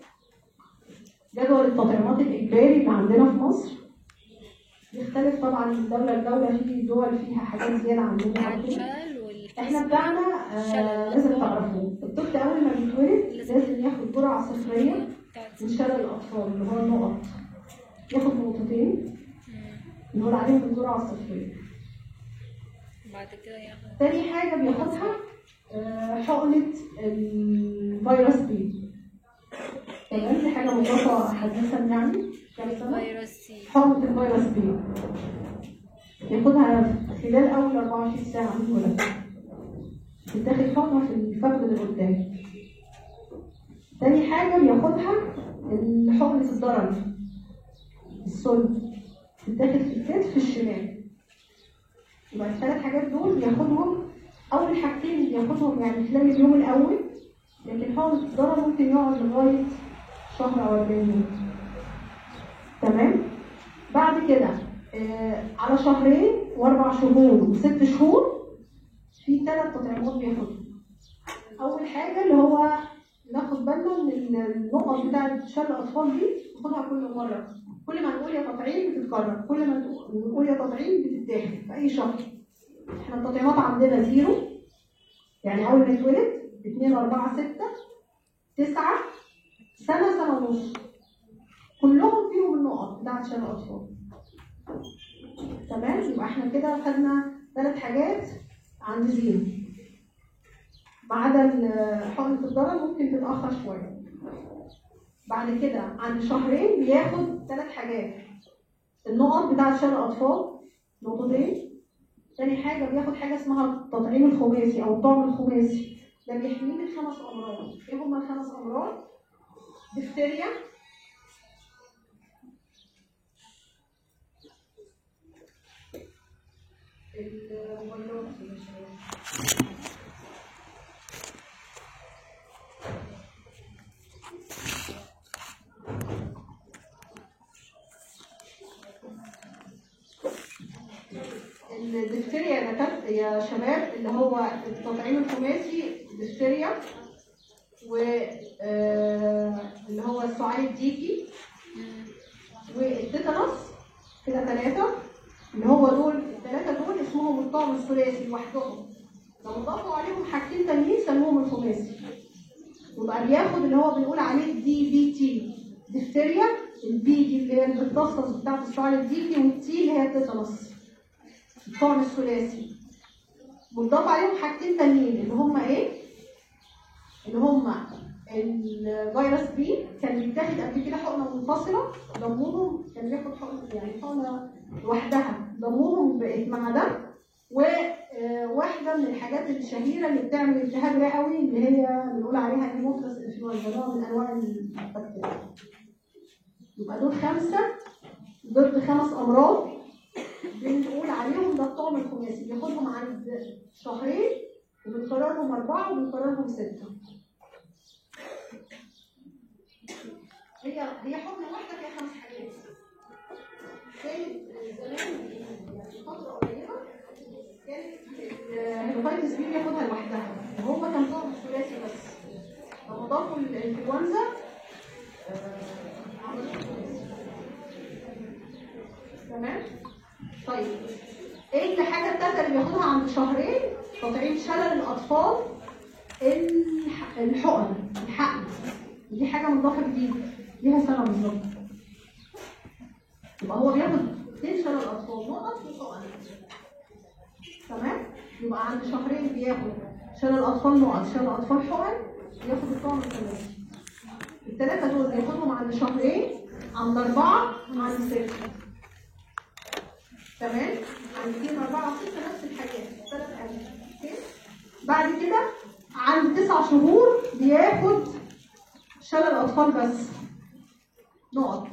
جدول التطعيمات الاجباري اللي عندنا في مصر بيختلف طبعا من دوله لدوله في دول فيها حاجات زياده عندنا عن كده. الشلل والكسل احنا بتاعنا آه لازم تعرفوه الطفل اول ما بيتولد لازم ياخد جرعه صفريه من شلل الاطفال اللي هو النقط ياخد نقطتين نقول عليهم الجرعه الصفريه بعد كده ياخد تاني حاجه بياخدها آه حقنه الفيروس بي تمام دي حاجه مضافه حديثا يعني كام سنه فيروس سي حقنه الفيروس بي ياخدها خلال اول 24 ساعه من الولاده بتاخد حقنه في الفخذ اللي قدام تاني حاجة بياخدها حقنة الضرر الصلب بتاخد في الكتف الشمال يبقى الثلاث حاجات دول بياخدهم أول حاجتين بياخدهم يعني خلال اليوم الأول لكن حقنة الضرر ممكن يقعد لغاية شهر أو 40 يوم تمام بعد كده آه على شهرين وأربع شهور وست شهور في ثلاث تطعيمات بياخدهم اول حاجه اللي هو ناخد بالنا من النقط بتاعه شر الاطفال دي ناخدها كل مره كل ما نقول يا تطعيم بتتكرر كل ما نقول يا تطعيم بتتاخد في اي شهر احنا التطعيمات عندنا زيرو يعني اول ما يتولد 2 4 6 9 سنه سنه ونص كلهم فيهم النقط بتاعت شر الاطفال تمام يبقى احنا كده خدنا ثلاث حاجات عند زيرو ما عدا حقنة الضرر ممكن تتأخر شوية بعد كده عند شهرين بياخد ثلاث حاجات النقط بتاعة شر الأطفال نقطتين تاني حاجة بياخد حاجة اسمها التطعيم الخماسي أو الطعم الخماسي ده بيحميه من خمس أمراض إيه هما الخمس أمراض؟ دفتيريا الموبايلات يا شباب. الدفتريا يا دكات- يا شباب اللي هو التطعيم الخماسي دفتريا و آه، اللي هو السعال الديكي والتيتانوس كده ثلاثة اللي هو دول الثلاثة دول اسمهم الطعم الثلاثي لوحدهم لو ضافوا عليهم حاجتين تانيين سموهم الخماسي يبقى بياخد اللي هو بنقول عليه دي بي تي دفتريا البي دي اللي هي البتصص بتاعت السعال الديكي والتي اللي هي التيتانوس الطعم الثلاثي مضاف عليهم حاجتين تانيين اللي هم ايه؟ اللي هم الفيروس بي كان بيتاخد قبل كده حقنه منفصله ضموهم كان بياخد حقنه يعني حقنه لوحدها ضموهم بقت مع ده وواحده من الحاجات الشهيره اللي بتعمل التهاب رئوي اللي هي بنقول عليها هيموترس انفلونزا نوع من انواع البكتيريا يبقى دول خمسه ضد خمس امراض بنقول عليهم ده الطعم الخماسي بياخدهم عند شهرين وبنكررهم اربعه وبنكررهم سته هي هي حقنه واحده فيها خمس حاجات كانت زمان يعني فتره قريبه كانت الهيباتيتس بي بياخدها لوحدها وهو كان طعم ثلاثي بس لما ضافوا الانفلونزا آه، عملوا ثلاثي. تمام طيب ايه الحاجه الثالثه اللي بياخدها عند شهرين تطعيم شلل الاطفال الح- الحقن الحقن دي حاجه مضافه جديده ليها سنه بالظبط يبقى هو بياخد اثنين شلل اطفال نقط وحقن تمام يبقى عند شهرين بياخد شلل اطفال نقط شلل اطفال حقن ياخد الطعم الثلاثي الثلاثه دول بياخدهم عند شهرين عند اربعه عند سته تمام عندنا أربعة وستة نفس الحاجات ثلاث حاجات أوكي؟ بعد كده عند تسع شهور بياخد شلل الأطفال بس نقط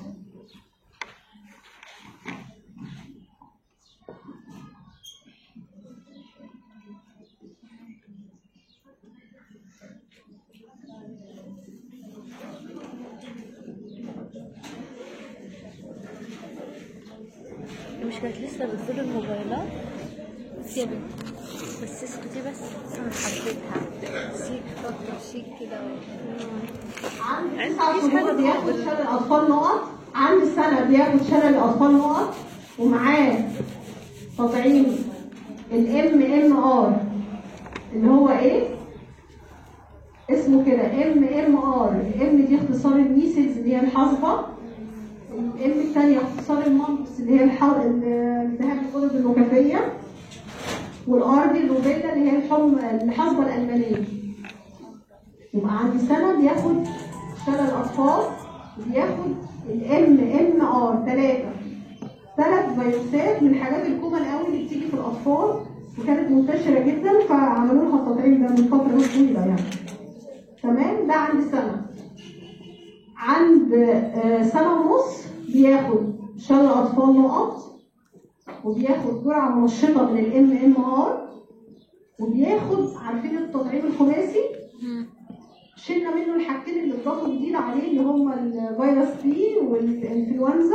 مش كانت لسه بتقول الموبايلات يا بنت بس اسكتي بس انا حبيتها شيك فكر شيك كده عند عند تسع مفيش حاجة شهور بياخد تقابل. شلل الأطفال نقط عند سنة بياخد شلل الأطفال نقط ومعاه تطعيم الام ام ار اللي هو ايه؟ اسمه كده ام ام ار الام دي اختصار الميسلز اللي هي الحصبة الام الثانية اختصار المامبس اللي هي الح- ال- التهاب الغدد النخامية والار دي الروبيلا اللي هي الحم الحصبة الألمانية يبقى عندي سنة بياخد شلل الأطفال وبياخد الام ام ار ثلاثة ثلاث فيروسات من الحاجات الكومن قوي اللي بتيجي في الأطفال وكانت منتشرة جدا فعملوا لها التطعيم ده من فترة طويلة يعني تمام ده عند سنة عند آه، سنة ونص بياخد شلل أطفال نقط وبياخد جرعة منشطة من الام ام ار وبياخد عارفين التطعيم الخماسي شلنا منه الحاجتين اللي اتضافوا جديد عليه اللي هما الفيروس بي والانفلونزا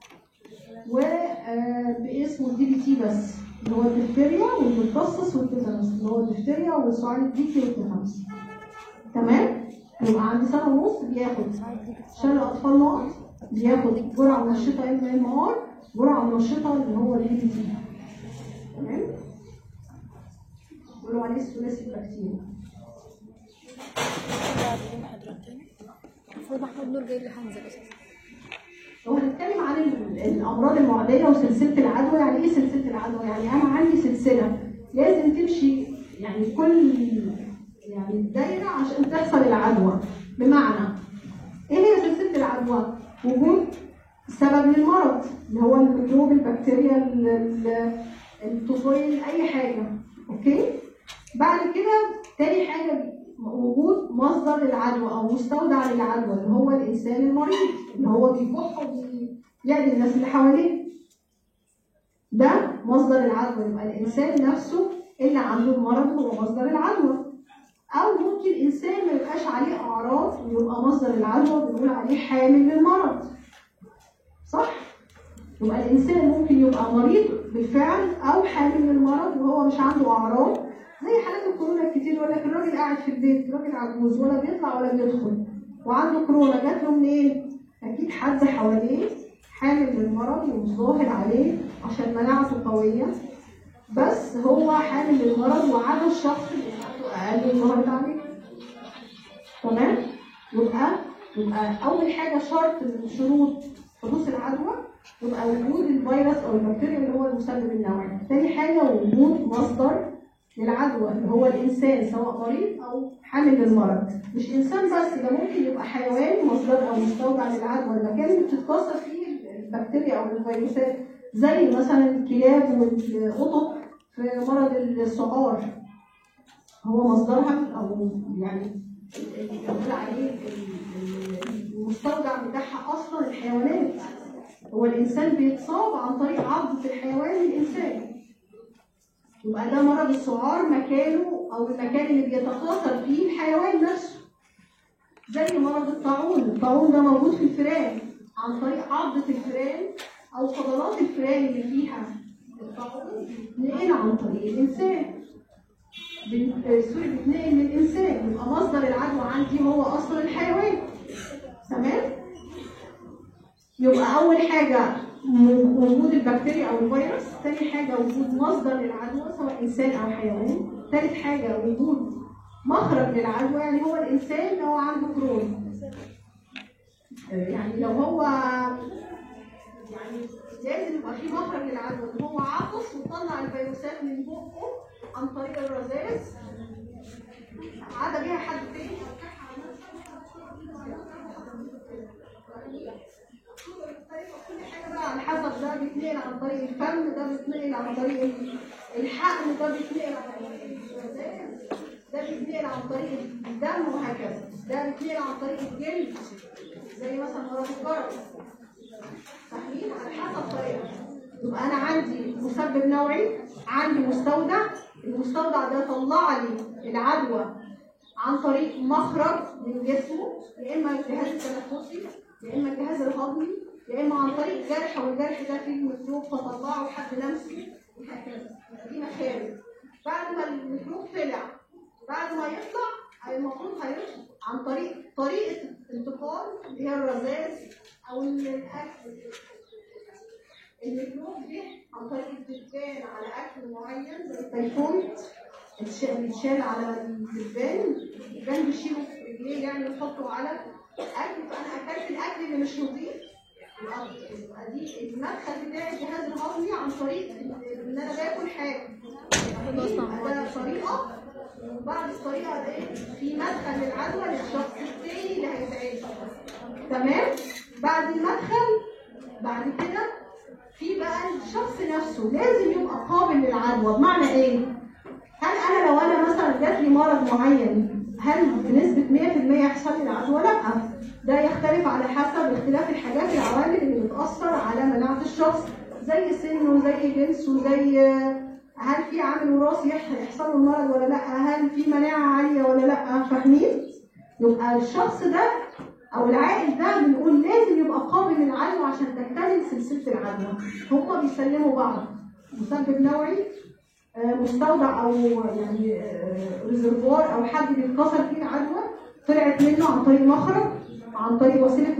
وباسمه الدي بي تي بس اللي هو الدفتيريا والبرتصص والتيتانوس اللي هو الدفتيريا والسعال الديكي والتيتانوس تمام يبقى عندي سنه ونص بياخد شلل اطفال نقط بياخد جرعه منشطه ام ام ار جرعه منشطه اللي هو الدي بي تي تمام بيقولوا عليه الثلاثي البكتيريا المفروض محمود نور جاي لي حمزه بس لو هنتكلم عن ال- الامراض المعديه وسلسله العدوى يعني ايه سلسله العدوى يعني انا عندي سلسله لازم تمشي يعني كل يعني الدايره عشان تحصل العدوى بمعنى ايه هي سلسله العدوى وجود سبب للمرض اللي هو الميكروب البكتيريا ال- ال- الطفيل اي حاجه اوكي بعد كده تاني حاجه وجود مصدر للعدوى او مستودع للعدوى اللي هو الانسان المريض اللي هو بيكح وبيعدي الناس اللي حواليه ده مصدر العدوى يبقى الانسان نفسه اللي عنده المرض هو مصدر العدوى او ممكن انسان ما يبقاش عليه اعراض ويبقى مصدر العدوى بنقول عليه حامل للمرض صح يبقى الانسان ممكن يبقى مريض بالفعل او حامل من المرض وهو مش عنده اعراض زي حالات الكورونا الكتير يقول لك الراجل قاعد في البيت راجل عجوز ولا بيطلع ولا بيدخل وعنده كورونا جات له منين؟ اكيد حد حواليه حامل من المرض ومش ظاهر عليه عشان مناعته قويه بس هو حامل من المرض وعدد الشخص اللي عنده اقل من ظهرت عليه تمام؟ يبقى يبقى اول حاجه شرط من شروط حدوث العدوى يبقى وجود الفيروس او البكتيريا اللي هو المسبب النوعي. تاني حاجه وجود مصدر للعدوى اللي هو الانسان سواء مريض او حامل للمرض. مش انسان بس ده ممكن يبقى حيوان مصدر او مستودع للعدوى المكان اللي بتتكاثر فيه البكتيريا او الفيروسات زي مثلا الكلاب والقطط في مرض السعار. هو مصدرها او يعني اللي بنقول عليه المستودع بتاعها اصلا الحيوانات هو الانسان بيتصاب عن طريق عضة الحيوان للانسان يبقى ده مرض السعار مكانه او المكان اللي بيتكاثر فيه الحيوان نفسه زي مرض الطاعون الطاعون ده موجود في الفئران عن طريق عضة الفئران او فضلات الفئران اللي فيها الطاعون بتتنقل عن طريق الانسان سوري بتتنقل من الانسان يبقى مصدر العدوى عندي هو اصلا الحيوان تمام يبقى اول حاجه وجود البكتيريا او الفيروس ثاني حاجه وجود مصدر للعدوى سواء انسان او حيوان ثالث حاجه وجود مخرج للعدوى يعني هو الانسان لو عنده كورونا يعني لو هو يعني لازم يبقى في مخرج للعدوى ان هو عطس وطلع الفيروسات من بقه عن طريق الرذاذ عاد بيها حد تاني كل حاجه بقى على حسب ده بيتنقل عن طريق الفم ده بيتنقل عن طريق الحقن ده بيتنقل عن طريق الرذاذ ده بيتنقل عن طريق الدم وهكذا ده بيتنقل عن طريق الجلد زي مثلا مرض الجرس فاهمين على حسب طريقه يبقى انا عندي مسبب نوعي عندي مستودع المستودع ده طلع لي العدوى عن طريق مخرج من جسمه يا اما الجهاز التنفسي يا اما الجهاز الهضمي يا اما عن طريق جرح والجرح ده فيه ميكروب فطلعه حد لمسه وهكذا دي مخارج بعد ما الميكروب طلع بعد ما يطلع المفروض هيطلع عن طريق طريقه انتقال اللي هي الرذاذ او الاكل الميكروب ده عن طريق الدبان على اكل معين زي التيفويد بيتشال على الدبان الدبان بيشيله في رجليه يعني ويحطه على اكل فانا اكلت الاكل اللي مش نظيف يبقى دي المدخل بتاع الجهاز الهضمي عن طريق ان انا باكل حاجه يبقى ده طريقه وبعد الطريقه دي في مدخل للعدوى للشخص الثاني اللي هيتعالج تمام بعد المدخل بعد كده في بقى الشخص نفسه لازم يبقى قابل للعدوى بمعنى ايه؟ هل انا لو انا مثلا جات لي مرض معين هل بنسبة 100% يحصل لي العدوى؟ لا ده يختلف على حسب اختلاف الحاجات العوامل اللي بتأثر على مناعة الشخص زي سنه زي جنسه زي هل في عامل وراثي يحصل له المرض ولا لا؟ هل في مناعة عالية ولا لا؟ فاهمين؟ يبقى الشخص ده او العائل ده بنقول لازم يبقى قابل للعدوى عشان تكتمل سلسله العدوى هما بيسلموا بعض مسبب نوعي مستودع او يعني ريزرفوار او حد بيتكسر فيه العدوى طلعت منه عن طريق مخرج عن طريق وسيله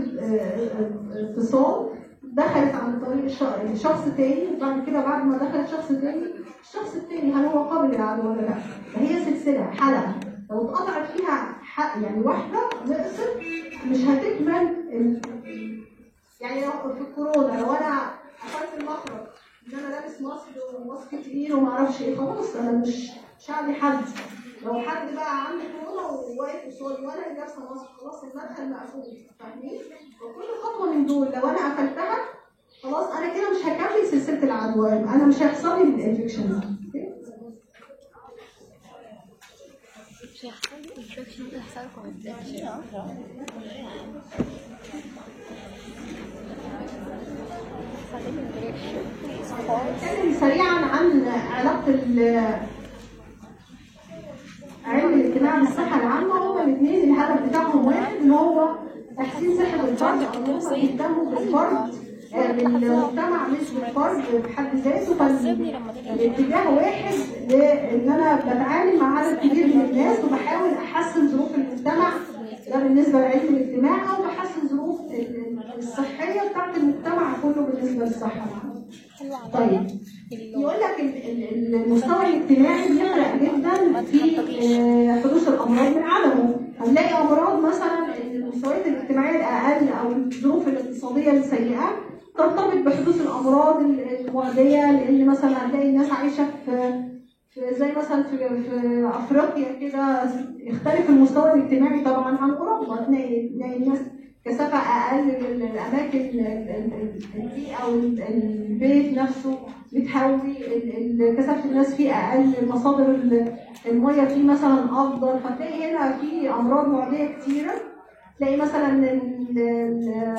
اتصال دخلت عن طريق شخص تاني وبعد كده بعد ما دخلت شخص تاني الشخص التاني هل هو قابل للعدوى ولا لا؟ فهي سلسله حلقه لو اتقطعت فيها حق يعني واحده نقصت مش هتكمل ال... يعني لو في الكورونا لو انا قفلت المخرج ان انا لابس ماسك وماسك تقيل وما اعرفش ايه خلاص انا مش مش هعدي حد لو حد بقى عنده كورونا وواقف قصادي وانا اللي لابسه ماسك خلاص المدخل مقفول فاهمين؟ وكل خطوه من دول لو انا قفلتها خلاص انا كده مش هكمل سلسله العدوى انا مش هيحصل لي الانفكشن ده مش هيحصل لي انفكشن هيحصل لكم انفكشن نتكلم سريعا عن علاقه علم الاجتماع بالصحه العامه هما الاثنين الهدف بتاعهم واحد ان هو تحسين صحه الفرد او هم بيهتموا بالفرد آه، للمجتمع مش للفرد بحد ذاته تعذبني لما تيجي الاتجاه واحد لان انا بتعامل مع عدد كبير من الناس وبحاول احسن ظروف المجتمع ده بالنسبه لعلم الاجتماع او بحسن ظروف ال- ال- الصحيه بتاعت المجتمع كله بالنسبه للصحه حلوة على طيب يقول لك ال- ال- المستوى الاجتماعي بيفرق جدا في آه، حدوث الامراض من عدمه هنلاقي امراض مثلا المستويات الاجتماعيه الاقل او الظروف الاقتصاديه السيئه ترتبط بحدوث الامراض المعديه لان مثلا هتلاقي الناس عايشه في في زي مثلا في في افريقيا كده يختلف المستوى الاجتماعي طبعا عن اوروبا تلاقي تلاقي الناس كثافه اقل الاماكن ال- ال- ال- البيئه او ال- البيت نفسه بتهوي ال- ال- كثافه الناس فيه اقل مصادر ال- الميه فيه مثلا افضل فتلاقي هنا في امراض معديه كتيره تلاقي مثلا ال- ال-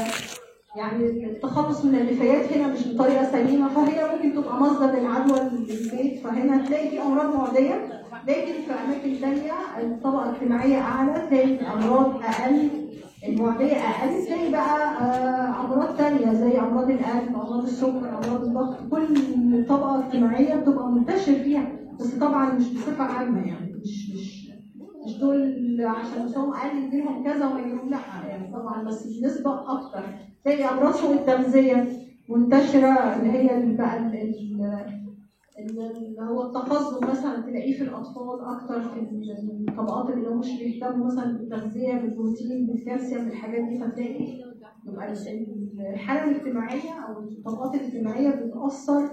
يعني التخلص من النفايات هنا مش بطريقه سليمه فهي ممكن تبقى مصدر للعدوى للبيت فهنا تلاقي في امراض معديه لكن في اماكن ثانيه الطبقه الاجتماعيه اعلى تلاقي الامراض اقل المعديه اقل تلاقي بقى آه، امراض ثانيه زي امراض القلب امراض السكر امراض الضغط كل طبقه اجتماعيه بتبقى منتشر فيها بس طبعا مش بصفه عامه يعني مش مش مش دول عشان مستواهم اقل يجيلهم كذا وما يجيلهم لا يعني طبعا بس النسبه اكتر تلاقي امراض سوء التغذيه منتشره اللي هي اللي بقى ال- ال- اللي هو التقزم مثلا تلاقيه في الاطفال اكتر في الطبقات اللي هم مش بيهتموا مثلا بالتغذيه بالبروتين بالكالسيوم بالحاجات دي فتلاقي يبقى ال- الحاله الاجتماعيه او الطبقات الاجتماعيه بتاثر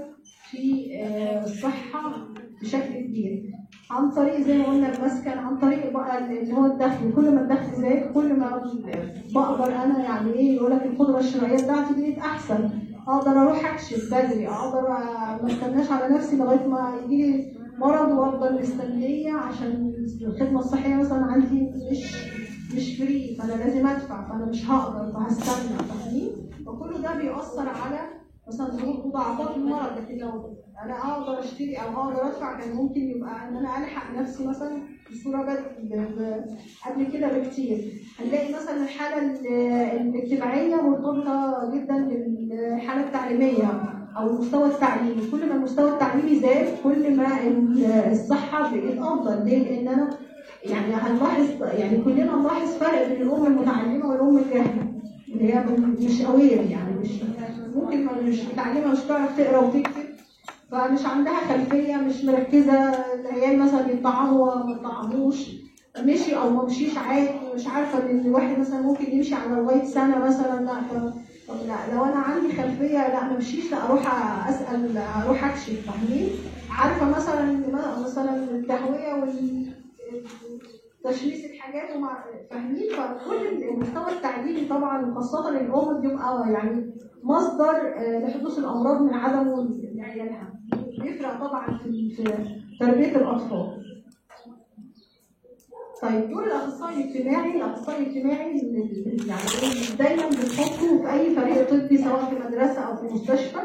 في آه، الصحه بشكل كبير عن طريق زي ما قلنا المسكن عن طريق بقى اللي هو الدخل كل ما الدخل زاد كل ما بقدر انا يعني ايه يقول لك القدره الشرائيه بتاعتي بقت احسن اقدر اروح اكشف بدري اقدر ما استناش على نفسي لغايه ما يجي لي مرض وافضل مستنيه عشان الخدمه الصحيه مثلا عندي مش مش فري فانا لازم ادفع فانا مش هقدر فهستنى فاهمين؟ فكل ده بيأثر على مثلا ظروف مضاعفات المرض لكن لو انا اقدر اشتري او اقدر ادفع كان ممكن يبقى ان انا الحق نفسي مثلا بصوره بد- ب- ب- قبل كده بكتير هنلاقي مثلا الحاله ال- الاجتماعيه مرتبطه جدا بالحاله التعليميه او المستوى التعليمي كل ما المستوى التعليمي زاد كل ما ال- الصحه بقت افضل ليه؟ لان انا يعني هنلاحظ يعني كلنا نلاحظ فرق بين الام المتعلمه والام الجاهله اللي هي مش اوير يعني مش ممكن ما- مش متعلمه مش تعرف تقرا وتكتب فمش عندها خلفيه مش مركزه العيال مثلا بيطعموا ولا ما بيطعموش مشي او ما مشيش عادي مش عارفه ان الواحد مثلا ممكن يمشي على لغايه سنه مثلا لا ف- طب لا لو انا عندي خلفيه لا ما مشيش لا اروح اسال اروح اكشف فاهمين عارفه مثلا إن مثلا التهويه وال تشخيص الحاجات ومع فاهمين فكل المستوى التعليمي طبعا خاصه الام بيبقى يعني مصدر آه، لحدوث الامراض من عدمه لعيالها بيفرق طبعا في في تربيه الاطفال طيب دور الاخصائي الاجتماعي الاخصائي الاجتماعي اللي- يعني إيه، دايما بنحطه في اي فريق طبي سواء في مدرسه او في مستشفى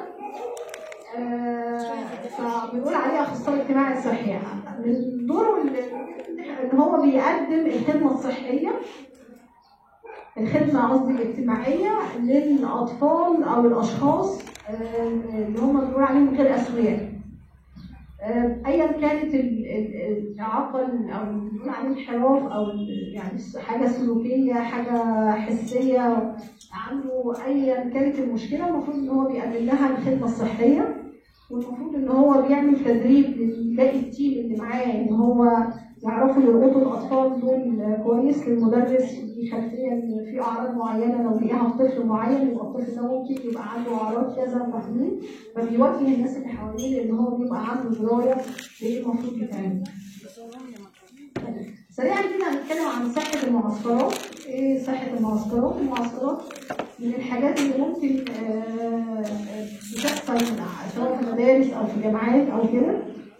آه، فبنقول عليه اخصائي اجتماعي صحي من دوره ال- ان هو بيقدم الخدمه الصحيه الخدمه قصدي الاجتماعيه للاطفال او الاشخاص آه، اللي هم بنقول عليهم غير اسوياء آه، ايا كانت ال- ال- الاعاقه ال- او بنقول عليه انحراف او ال- يعني حاجه سلوكيه حاجه حسيه عنده ايا كانت المشكله المفروض ان هو بيقدم لها الخدمه الصحيه والمفروض ان هو بيعمل تدريب لباقي التيم اللي معاه ان هو يعرفوا يلقطوا الاطفال دول كويس للمدرس في خلفيه ان في اعراض معينه لو لقيها في طفل معين يبقى الطفل ده ممكن يبقى عنده اعراض كذا فاهمين فبيوجه الناس اللي حواليه لان هو بيبقى عنده درايه بايه المفروض يتعمل. سريعا كده هنتكلم عن صحة المعسكرات، ايه صحة المعسكرات؟ المعسكرات من الحاجات اللي ممكن آه، آه، بتحصل سواء في مدارس او في جامعات او كده.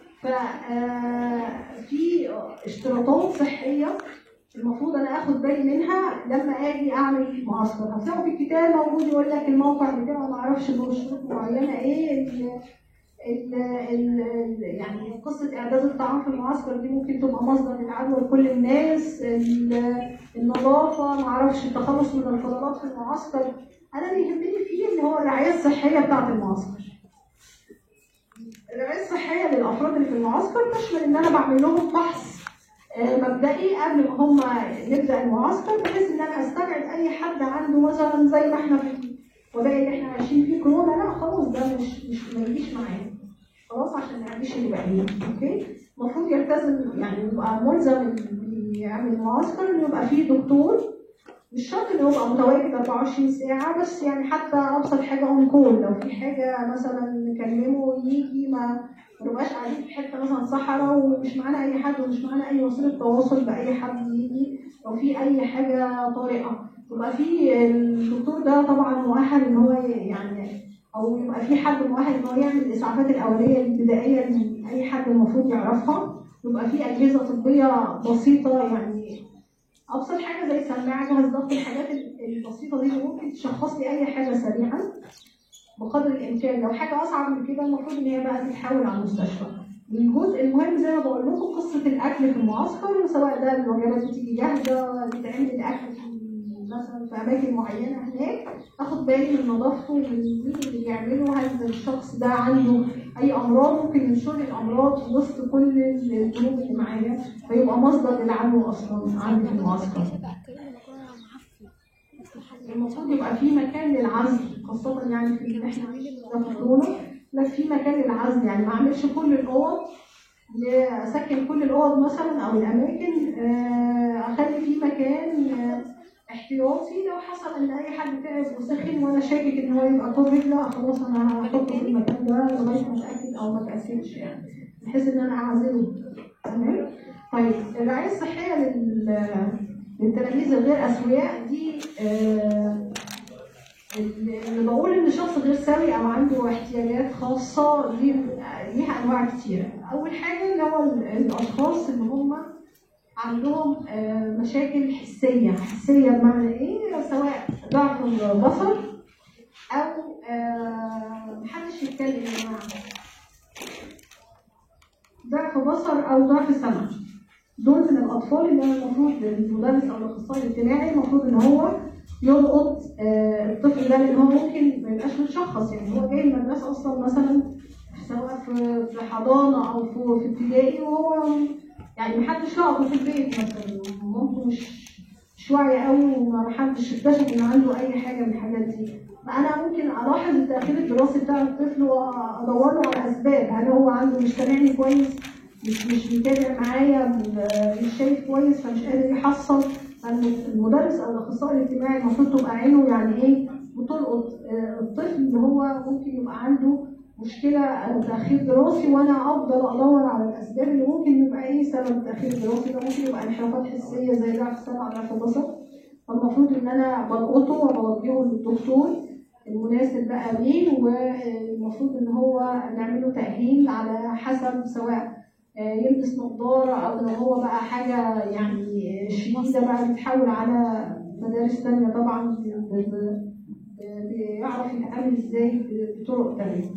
ففي اشتراطات صحية المفروض انا اخد بالي منها لما اجي اعمل معسكر هتلاقوا في الكتاب موجود يقول لك الموقع بتاعه ما اعرفش له شروط معينه ايه ال- ال ال ال- يعني قصة إعداد الطعام في المعسكر دي ممكن تبقى مصدر للعدوى لكل الناس ال- النظافة معرفش التخلص من الفضلات في المعسكر انا اللي يهمني فيه اللي هو الرعايه الصحيه بتاعه المعسكر الرعايه الصحيه للافراد اللي في المعسكر تشمل ان انا بعمل لهم فحص آه، مبدئي قبل ما هم نبدا المعسكر بحيث ان انا استبعد اي حد عنده مثلا زي ما احنا في الوباء اللي احنا عايشين فيه كورونا لا خلاص ده مش مش ما يجيش معانا خلاص عشان ما يعملش اللي باقيين اوكي المفروض يلتزم يعني يبقى ملزم اللي يعمل معسكر انه يبقى فيه دكتور مش شرط انه يبقى متواجد 24 ساعة بس يعني حتى أبسط حاجة اون كول لو في حاجة مثلا نكلمه يجي ما ما نبقاش قاعدين في حتة مثلا صحراء ومش معانا أي حد ومش معانا أي وسيلة تواصل بأي حد يجي لو في أي حاجة طارئة يبقى في الدكتور ده طبعا مؤهل إن هو يعني أو يبقى في حد مؤهل إن هو يعمل الإسعافات الأولية الابتدائية اللي أي حد المفروض يعرفها يبقى في أجهزة طبية بسيطة يعني ابسط حاجه زي سماعه جهاز ضغط الحاجات البسيطه دي اللي ممكن تشخص لي اي حاجه سريعا بقدر الامكان لو حاجه اصعب من كده المفروض ان هي بقى تتحول على المستشفى الجزء المهم زي ما بقول لكم قصه الاكل في المعسكر سواء ده الوجبات بتيجي جاهزه بيتعمل الاكل في مثلا في اماكن معينه هناك اخد بالي من نظافته ومن مين اللي بيعمله هل الشخص ده عنده اي امراض ممكن ينشر لي الامراض وسط كل الجنود اللي معايا فيبقى مصدر للعدوى اصلا عندي في المعسكر المفروض يبقى في مكان للعزل خاصة يعني في اللي احنا عايشين ده في كورونا لا في مكان للعزل يعني ما اعملش كل الاوض اسكن كل الاوض مثلا او الاماكن آه، اخلي في مكان آه، احتياطي لو حصل ان اي حد تعب وسخن وانا شاكك ان هو يبقى كوفيد لا خلاص انا هحطه في المكان ده لغايه ما اتاكد او ما اتاكدش يعني بحيث ان انا اعزله تمام طيب الرعايه الصحيه لل للتلاميذ الغير اسوياء دي آه، اللي بقول ان شخص غير سوي او عنده احتياجات خاصه ليه- ليها انواع كتيره اول حاجه اللي هو ال- الاشخاص اللي هم عندهم آه، مشاكل حسيه حسيه بمعنى ايه سواء ضعف البصر او آه، محدش يتكلم يا جماعه ضعف بصر او ضعف سمع دول من الاطفال اللي هو المفروض المدرس او الاخصائي الاجتماعي المفروض ان هو يلقط آه، الطفل ده لان هو ممكن ما يبقاش متشخص يعني هو جاي المدرسه اصلا مثلا سواء في في حضانه او في في ابتدائي وهو يعني محدش لقطه في البيت مثلا مامته مش مش واعيه قوي ومحدش اكتشف ان عنده اي حاجه من الحاجات دي فانا ممكن الاحظ التاخير الدراسي بتاع الطفل وادور له على اسباب هل هو عنده مش سامعني كويس مش مش بيتابع معايا م- مش شايف كويس فمش قادر يحصل فالمدرس او الاخصائي الاجتماعي المفروض تبقى عينه يعني ايه بتلقط آه، الطفل اللي هو ممكن يبقى عنده مشكله او تاخير دراسي وانا افضل ادور على الاسباب اللي ممكن يبقى ايه سبب التاخير الدراسي ده ممكن يبقى انحرافات حسيه زي ضعف سمع ضعف بصر فالمفروض ان انا بلقطه وبوجهه للدكتور المناسب بقى ليه والمفروض ان هو نعمله تاهيل على حسب سواء آه، يلبس نظارة أو لو هو بقى حاجة يعني شديدة بقى بتحول على مدارس تانية طبعا ب- ب- ب- بيعرف يتعامل ازاي بطرق تانية.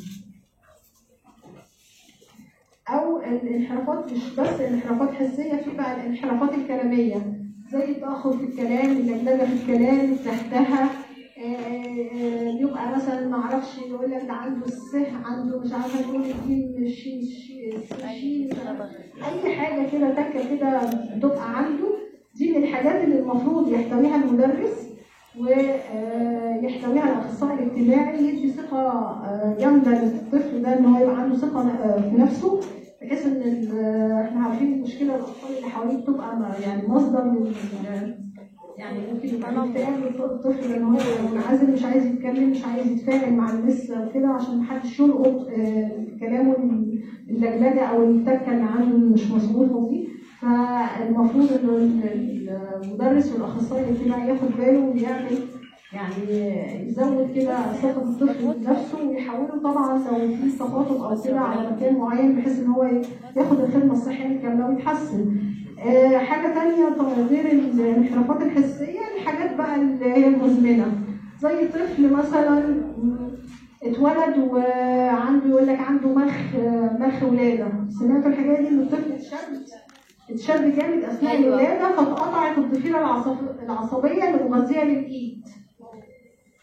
أو الانحرافات مش بس انحرافات حسية في بقى الانحرافات الكلامية زي التأخر في الكلام اللجلجة في الكلام تحتها آه، آه، بيبقى مثلا ما اعرفش يقول لك ده عنده السح عنده مش عارفه يقول الجيم شي شي شي اي حاجه كده تكه كده بتبقى عنده دي من الحاجات اللي المفروض يحتويها المدرس ويحتويها الاخصائي الاجتماعي يدي ثقه آه، جامده للطفل ده ان هو يبقى عنده ثقه آه، في نفسه بحيث ان ال- احنا عارفين المشكله الاطفال اللي حواليه بتبقى م- يعني مصدر من يعني ممكن يبقى اكتئاب الطفل ان هو منعزل مش عايز يتكلم مش عايز يتفاعل مع الناس وكده عشان محدش يلقط آه، كلامه اللجلجه او التكه اللي عنده اللي مش مظبوطه دي فالمفروض ان ال- المدرس والاخصائي الاجتماعي ياخد باله ويعمل يعني يزود كده ثقة الطفل بنفسه ويحوله طبعا لو في تخاطب او كده على مكان معين بحيث ان هو ياخد الخدمة الصحية الكاملة ويتحسن. آه، حاجة تانية طبعا غير الانحرافات الحسية الحاجات بقى اللي هي المزمنة زي طفل مثلا م، اتولد وعنده يقول لك عنده مخ مخ ولادة سمعتوا الحاجات دي ان الطفل اتشد اتشد جامد اثناء أيوة. الولاده فاتقطعت الضفيره العصب- العصبيه اللي مغذيه للايد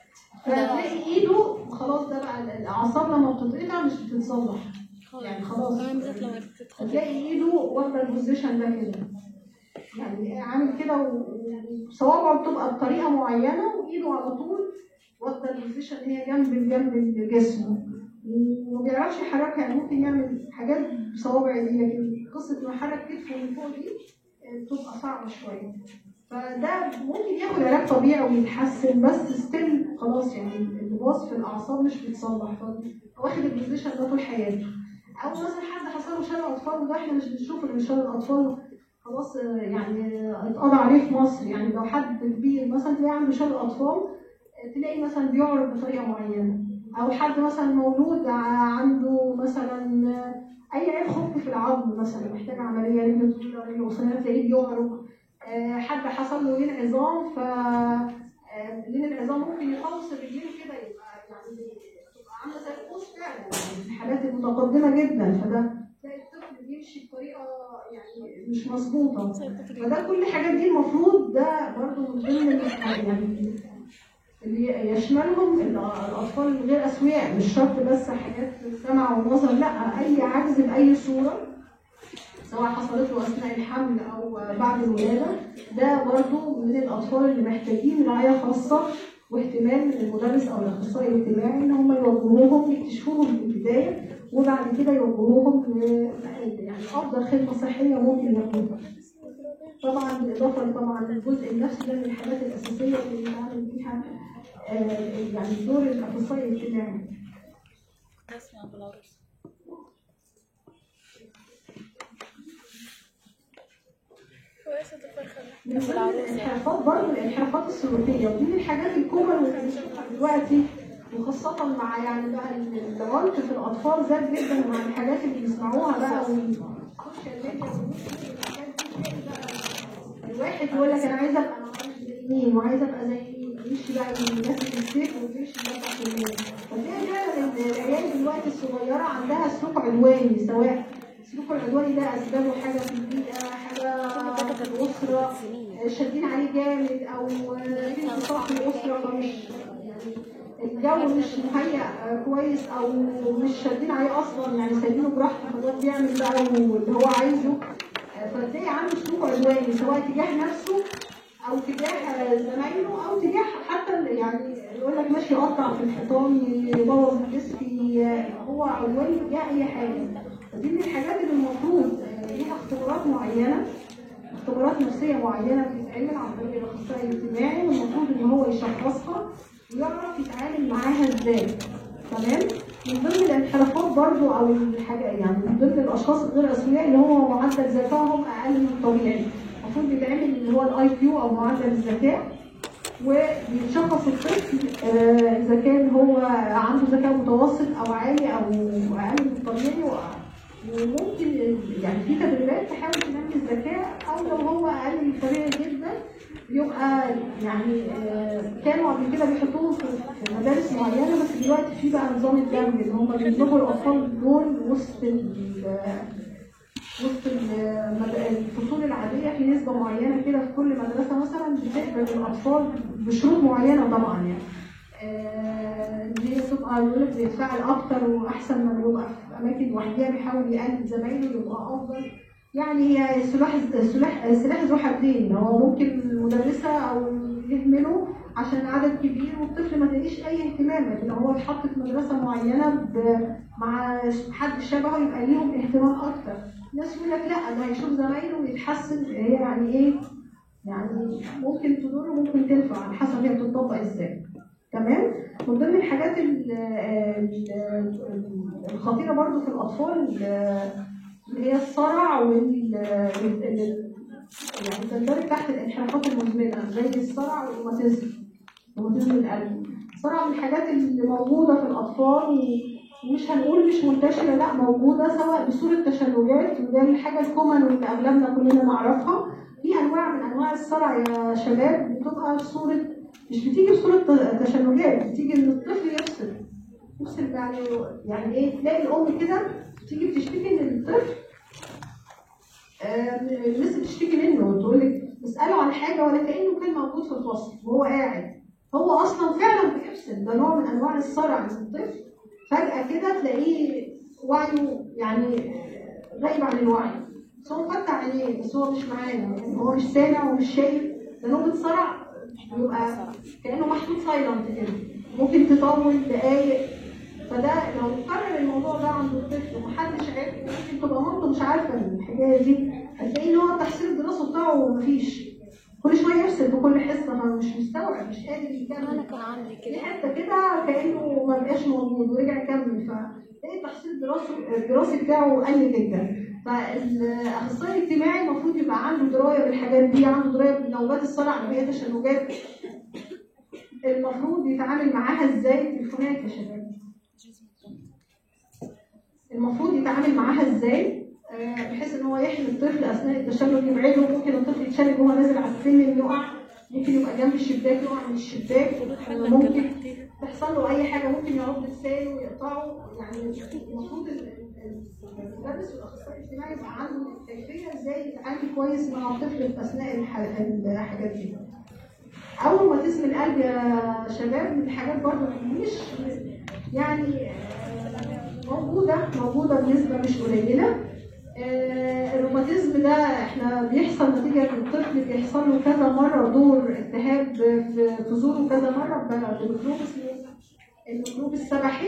فتلاقي ايده خلاص ده بقى الاعصاب لما بتتقطع مش بتتصلح يعني خلاص كمان بالذات لما تدخل هتلاقي ايده واخده البوزيشن ده كده يعني عامل كده و- وصوابعه بتبقى بطريقه معينه وايده على طول واخده البوزيشن هي جنب جنب جسمه وما بيعرفش يحركها يعني ممكن يعمل حاجات بصوابع ايديه لكن قصه انه يحرك كتفه من فوق دي آه، بتبقى صعبه شويه فده ممكن ياخد علاج طبيعي ويتحسن بس ستيل خلاص يعني اللي باظ في الاعصاب مش بيتصلح فواخد البوزيشن ده طول حياته او مثلا حد حصل له شلل اطفال وده احنا مش بنشوف ان شلل الاطفال خلاص آه، يعني اتقضى عليه في مصر يعني لو حد كبير مثلا تلاقي عنده شلل اطفال آه، تلاقي مثلا بيعرض بطريقه معينه او حد مثلا مولود ع- عنده مثلا آه، اي عيب خف في العظم مثلا محتاج عمليه رجل طويله رجل قصيره تلاقيه بيعرج آه، حد حصل له لين عظام ف آه، لين العظام ممكن يخلص الرجلين كده يبقى يعني تبقى عامله زي القوس فعلا يعني في الحالات المتقدمه جدا فده تلاقي الطفل بيمشي بطريقه يعني مش مظبوطه فده كل الحاجات دي المفروض ده برضو من ضمن ال- يعني اللي يشملهم ال- الاطفال الغير اسوياء مش شرط بس حاجات السمع والنظر لا اي عجز باي صوره سواء حصلت له اثناء الحمل او بعد الولاده ده برضو من الاطفال اللي محتاجين رعايه خاصه واهتمام من المدرس او الاخصائي الاجتماعي ان هم يوجهوهم يكتشفوهم في البدايه وبعد كده يوجهوهم ل- يعني افضل خدمه صحيه ممكن ياخدوها. طبعا بالاضافه طبعا الجزء النفسي ده من الحاجات الاساسيه اللي بنعمل فيها آه، يعني دور الاخصائي الاجتماعي. اسمع بالعروس كويسة الفرخة من ضمن الانحرافات برضه الانحرافات السلوكيه ودي من الحاجات الكومن اللي بنشوفها دلوقتي وخاصة مع يعني بقى العنف في الأطفال زاد جدا مع الحاجات اللي بيسمعوها بقى والسوشيال ميديا والحاجات دي تلاقي بقى الواحد يقول لك أنا عايز أبقى زي مين وعايز أبقى زي مين يمشي بقى ماسك السيف ويمشي يدافع في المين فتلاقي فعلا إن العيال دلوقتي الصغيرة عندها سلوك عدواني سواء السلوك العدواني ده أسبابه حاجة في البيئة حاجة في الأسرة شادين عليه جامد او في انتصاف في الاسره فمش يعني الجو مش مهيأ كويس او مش شادين عليه اصلا يعني سايبينه براحته فهو بيعمل بقى اللي هو عايزه فتلاقي عنده سلوك عدواني سواء تجاه نفسه او تجاه زمايله او تجاه حتى ال- يعني يقول لك ماشي يقطع في الحيطان يبوظ الديسك ي- هو عدواني تجاه اي حاجه فدي من الحاجات اللي المفروض ليها اختبارات معينه اختبارات نفسية معينة بتتعمل عن طريق الأخصائي الاجتماعي والمفروض إن هو يشخصها ويعرف يتعامل معاها إزاي تمام؟ من ضمن الانحرافات برضو أو الحاجة يعني من ضمن الأشخاص الغير أسوياء اللي هو معدل ذكائهم أقل من الطبيعي المفروض بيتعمل اللي هو الأي كيو أو معدل الذكاء وبيتشخص الطفل آه، إذا كان هو عنده ذكاء متوسط أو عالي أو أقل من الطبيعي و- وممكن يعني في تدريبات تحاول تنمي الذكاء او لو هو اقل من الطبيعي جدا يبقى يعني آه، كانوا قبل كده بيحطوهم في في مدارس معينه بس دلوقتي في بقى نظام الدمج ان هم بيجيبوا الاطفال دول وسط ال- وسط المد- الفصول العاديه في نسبه معينه كده في كل مدرسه مثلا بتقبل الاطفال بشروط معينه طبعا يعني آه، دي تبقى يقول لك بيتفاعل اكتر واحسن ما يبقى في اماكن لوحدها بيحاول يقلد زمايله يبقى افضل يعني هي سلاح سلاح سلاح ذو حدين هو ممكن المدرسه او يهمله عشان عدد كبير والطفل ما تلاقيش اي اهتمام لكن هو اتحط في مدرسه معينه ب- مع حد شبهه يبقى ليهم اهتمام اكتر ناس يقول لك لا ده هيشوف زمايله ويتحسن هي يعني ايه يعني ممكن تضر وممكن تنفع على حسب هي بتطبق ازاي تمام من ضمن الحاجات ال- ال- الخطيره برضو في الاطفال ال- اللي هي الصرع وال ال- يعني تندرج تحت الانحرافات المزمنه زي الصرع والروماتيزم روماتيزم القلب الصرع من الحاجات اللي موجوده في الاطفال ومش هنقول مش منتشره لا موجوده سواء بصوره تشنجات وده الحاجه الكومن واللي اغلبنا كلنا نعرفها في انواع من انواع الصرع يا شباب بتبقى بصوره مش بتيجي بصوره ت- تشنجات بتيجي ان الطفل يفصل يفصل يعني يعني ايه تلاقي الام كده تيجي بتشتكي ان الطفل آه، لسه بتشتكي منه وتقول لك اساله عن حاجه ولا كانه كان موجود في الفصل وهو قاعد هو اصلا فعلا بيفصل ده نوع من انواع الصرع من الطفل فجاه كده تلاقيه وعيه يعني غايب عن الوعي بس هو فتح عينيه بس هو مش معانا يعني هو مش سامع ومش شايف ده نوبه صرع يبقى كانه محطوط سايلنت كده ممكن تطول دقايق فده لو قرر الموضوع ده عند الطفل ومحدش عارف ممكن تبقى مامته مش عارفه الحكايه دي هتلاقي ان هو تحصيل الدراسه بتاعه مفيش كل شويه يفصل في كل حصه فمش مستوعب مش قادر انا يكمل كان عندي في كده حته كده كانه ما بقاش موجود ورجع يكمل فتلاقي التحصيل الدراسي الدراسي بتاعه قل جدا فالاخصائي الاجتماعي المفروض يبقى عنده درايه بالحاجات دي عنده درايه بنوبات الصرع اللي هي تشنجات المفروض يتعامل معاها ازاي تليفونات يا شباب المفروض يتعامل معاها ازاي آه، بحيث ان هو يحمي الطفل اثناء التشنج يبعده ممكن الطفل يتشنج وهو نازل على السلم يقع ممكن يبقى جنب الشباك يقع من الشباك آه، ممكن تحصل له اي حاجه ممكن يعض لسانه ويقطعه يعني المفروض ال- ال- المدرس والاخصائي الاجتماعي يبقى عنده كيفيه ازاي يتعامل كويس مع الطفل في اثناء الح- الحاجات دي. اول ما تسمي القلب يا شباب من الحاجات برضه مش يعني موجوده موجوده بنسبه مش قليله آه، الروماتيزم ده احنا بيحصل نتيجه ان الطفل بيحصل له كذا مره دور التهاب في في زوره كذا مره ب- بميكروب اسمه الميكروب السبحي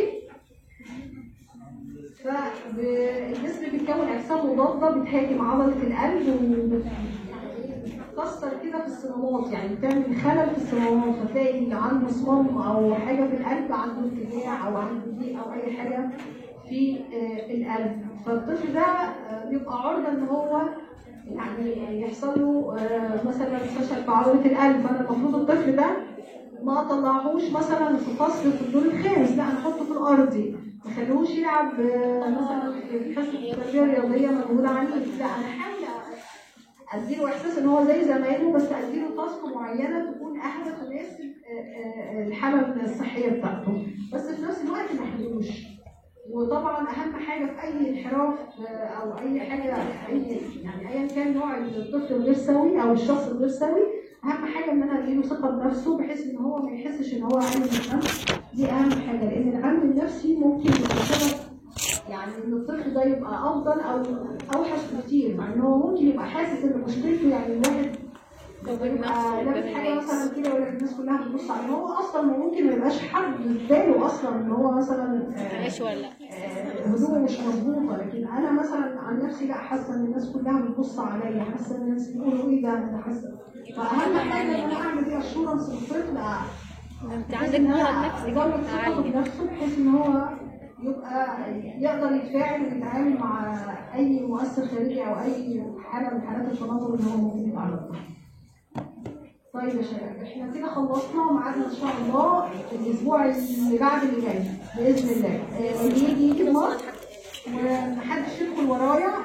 فالجسم بيتكون اجسام مضاده بتهاجم عضله القلب وبتكسر كده في الصمامات يعني بتعمل خلل في الصمامات فتلاقي اللي عنده صمام او حاجه في القلب عنده ارتجاع او عنده ضيق او اي حاجه في آه، القلب فالطفل ده آه، بيبقى عرضه ان هو يعني يحصل له آه، مثلا فشل في عضله القلب فانا المفروض الطفل ده ما اطلعهوش مثلا في فصل في الدور الخامس لا انا احطه في الارضي ما اخليهوش يلعب آه، مثلا في حصه التربيه الرياضيه مجهود عنيف لا انا احاول اديله احساس ان هو زي زمايله بس اديله تاسك معينه تكون اهدى تناسب آه، آه، الحاله الصحيه بتاعته بس في نفس الوقت ما احرجوش وطبعا اهم حاجه في اي انحراف آه، او اي حاجه اي يعني ايا كان نوع الطفل الغير سوي او الشخص الغير سوي اهم حاجه ان انا اديله ثقه بنفسه بحيث ان هو ما يحسش ان هو عامل النفس دي اهم حاجه لان العامل النفسي ممكن يبقى سبب يعني ان الطفل ده يبقى افضل او اوحش بكتير مع ان هو ممكن يبقى حاسس ان مشكلته يعني الواحد يبقى لابس حاجه مثلا كده ولا الناس كلها بتبص عليه هو اصلا ممكن ما يبقاش حد في باله اصلا ان هو مثلا آه، عايش ولا لا آه، هدومه مش مظبوطه لكن انا مثلا عن نفسي لا حاسه ان الناس كلها بتبص عليا حاسه ان الناس بيقولوا ايه ده انا حاسه فاهم حاجه ان انا اعمل ايه اشورنس للطفل ده انت بحيث عندك إن أنا مرض نفسي ازود كده ثقته عالي بنفسه بحيث ان هو يبقى يقدر يتفاعل ويتعامل مع اي مؤثر خارجي او اي حاله من حالات التنمر اللي هو ممكن يتعرض لها. طيب يا شباب احنا كده خلصنا وميعادنا ان شاء الله الاسبوع اللي بعد اللي جاي باذن الله آه، اللي يجي يجي النهارده ومحدش يدخل ورايا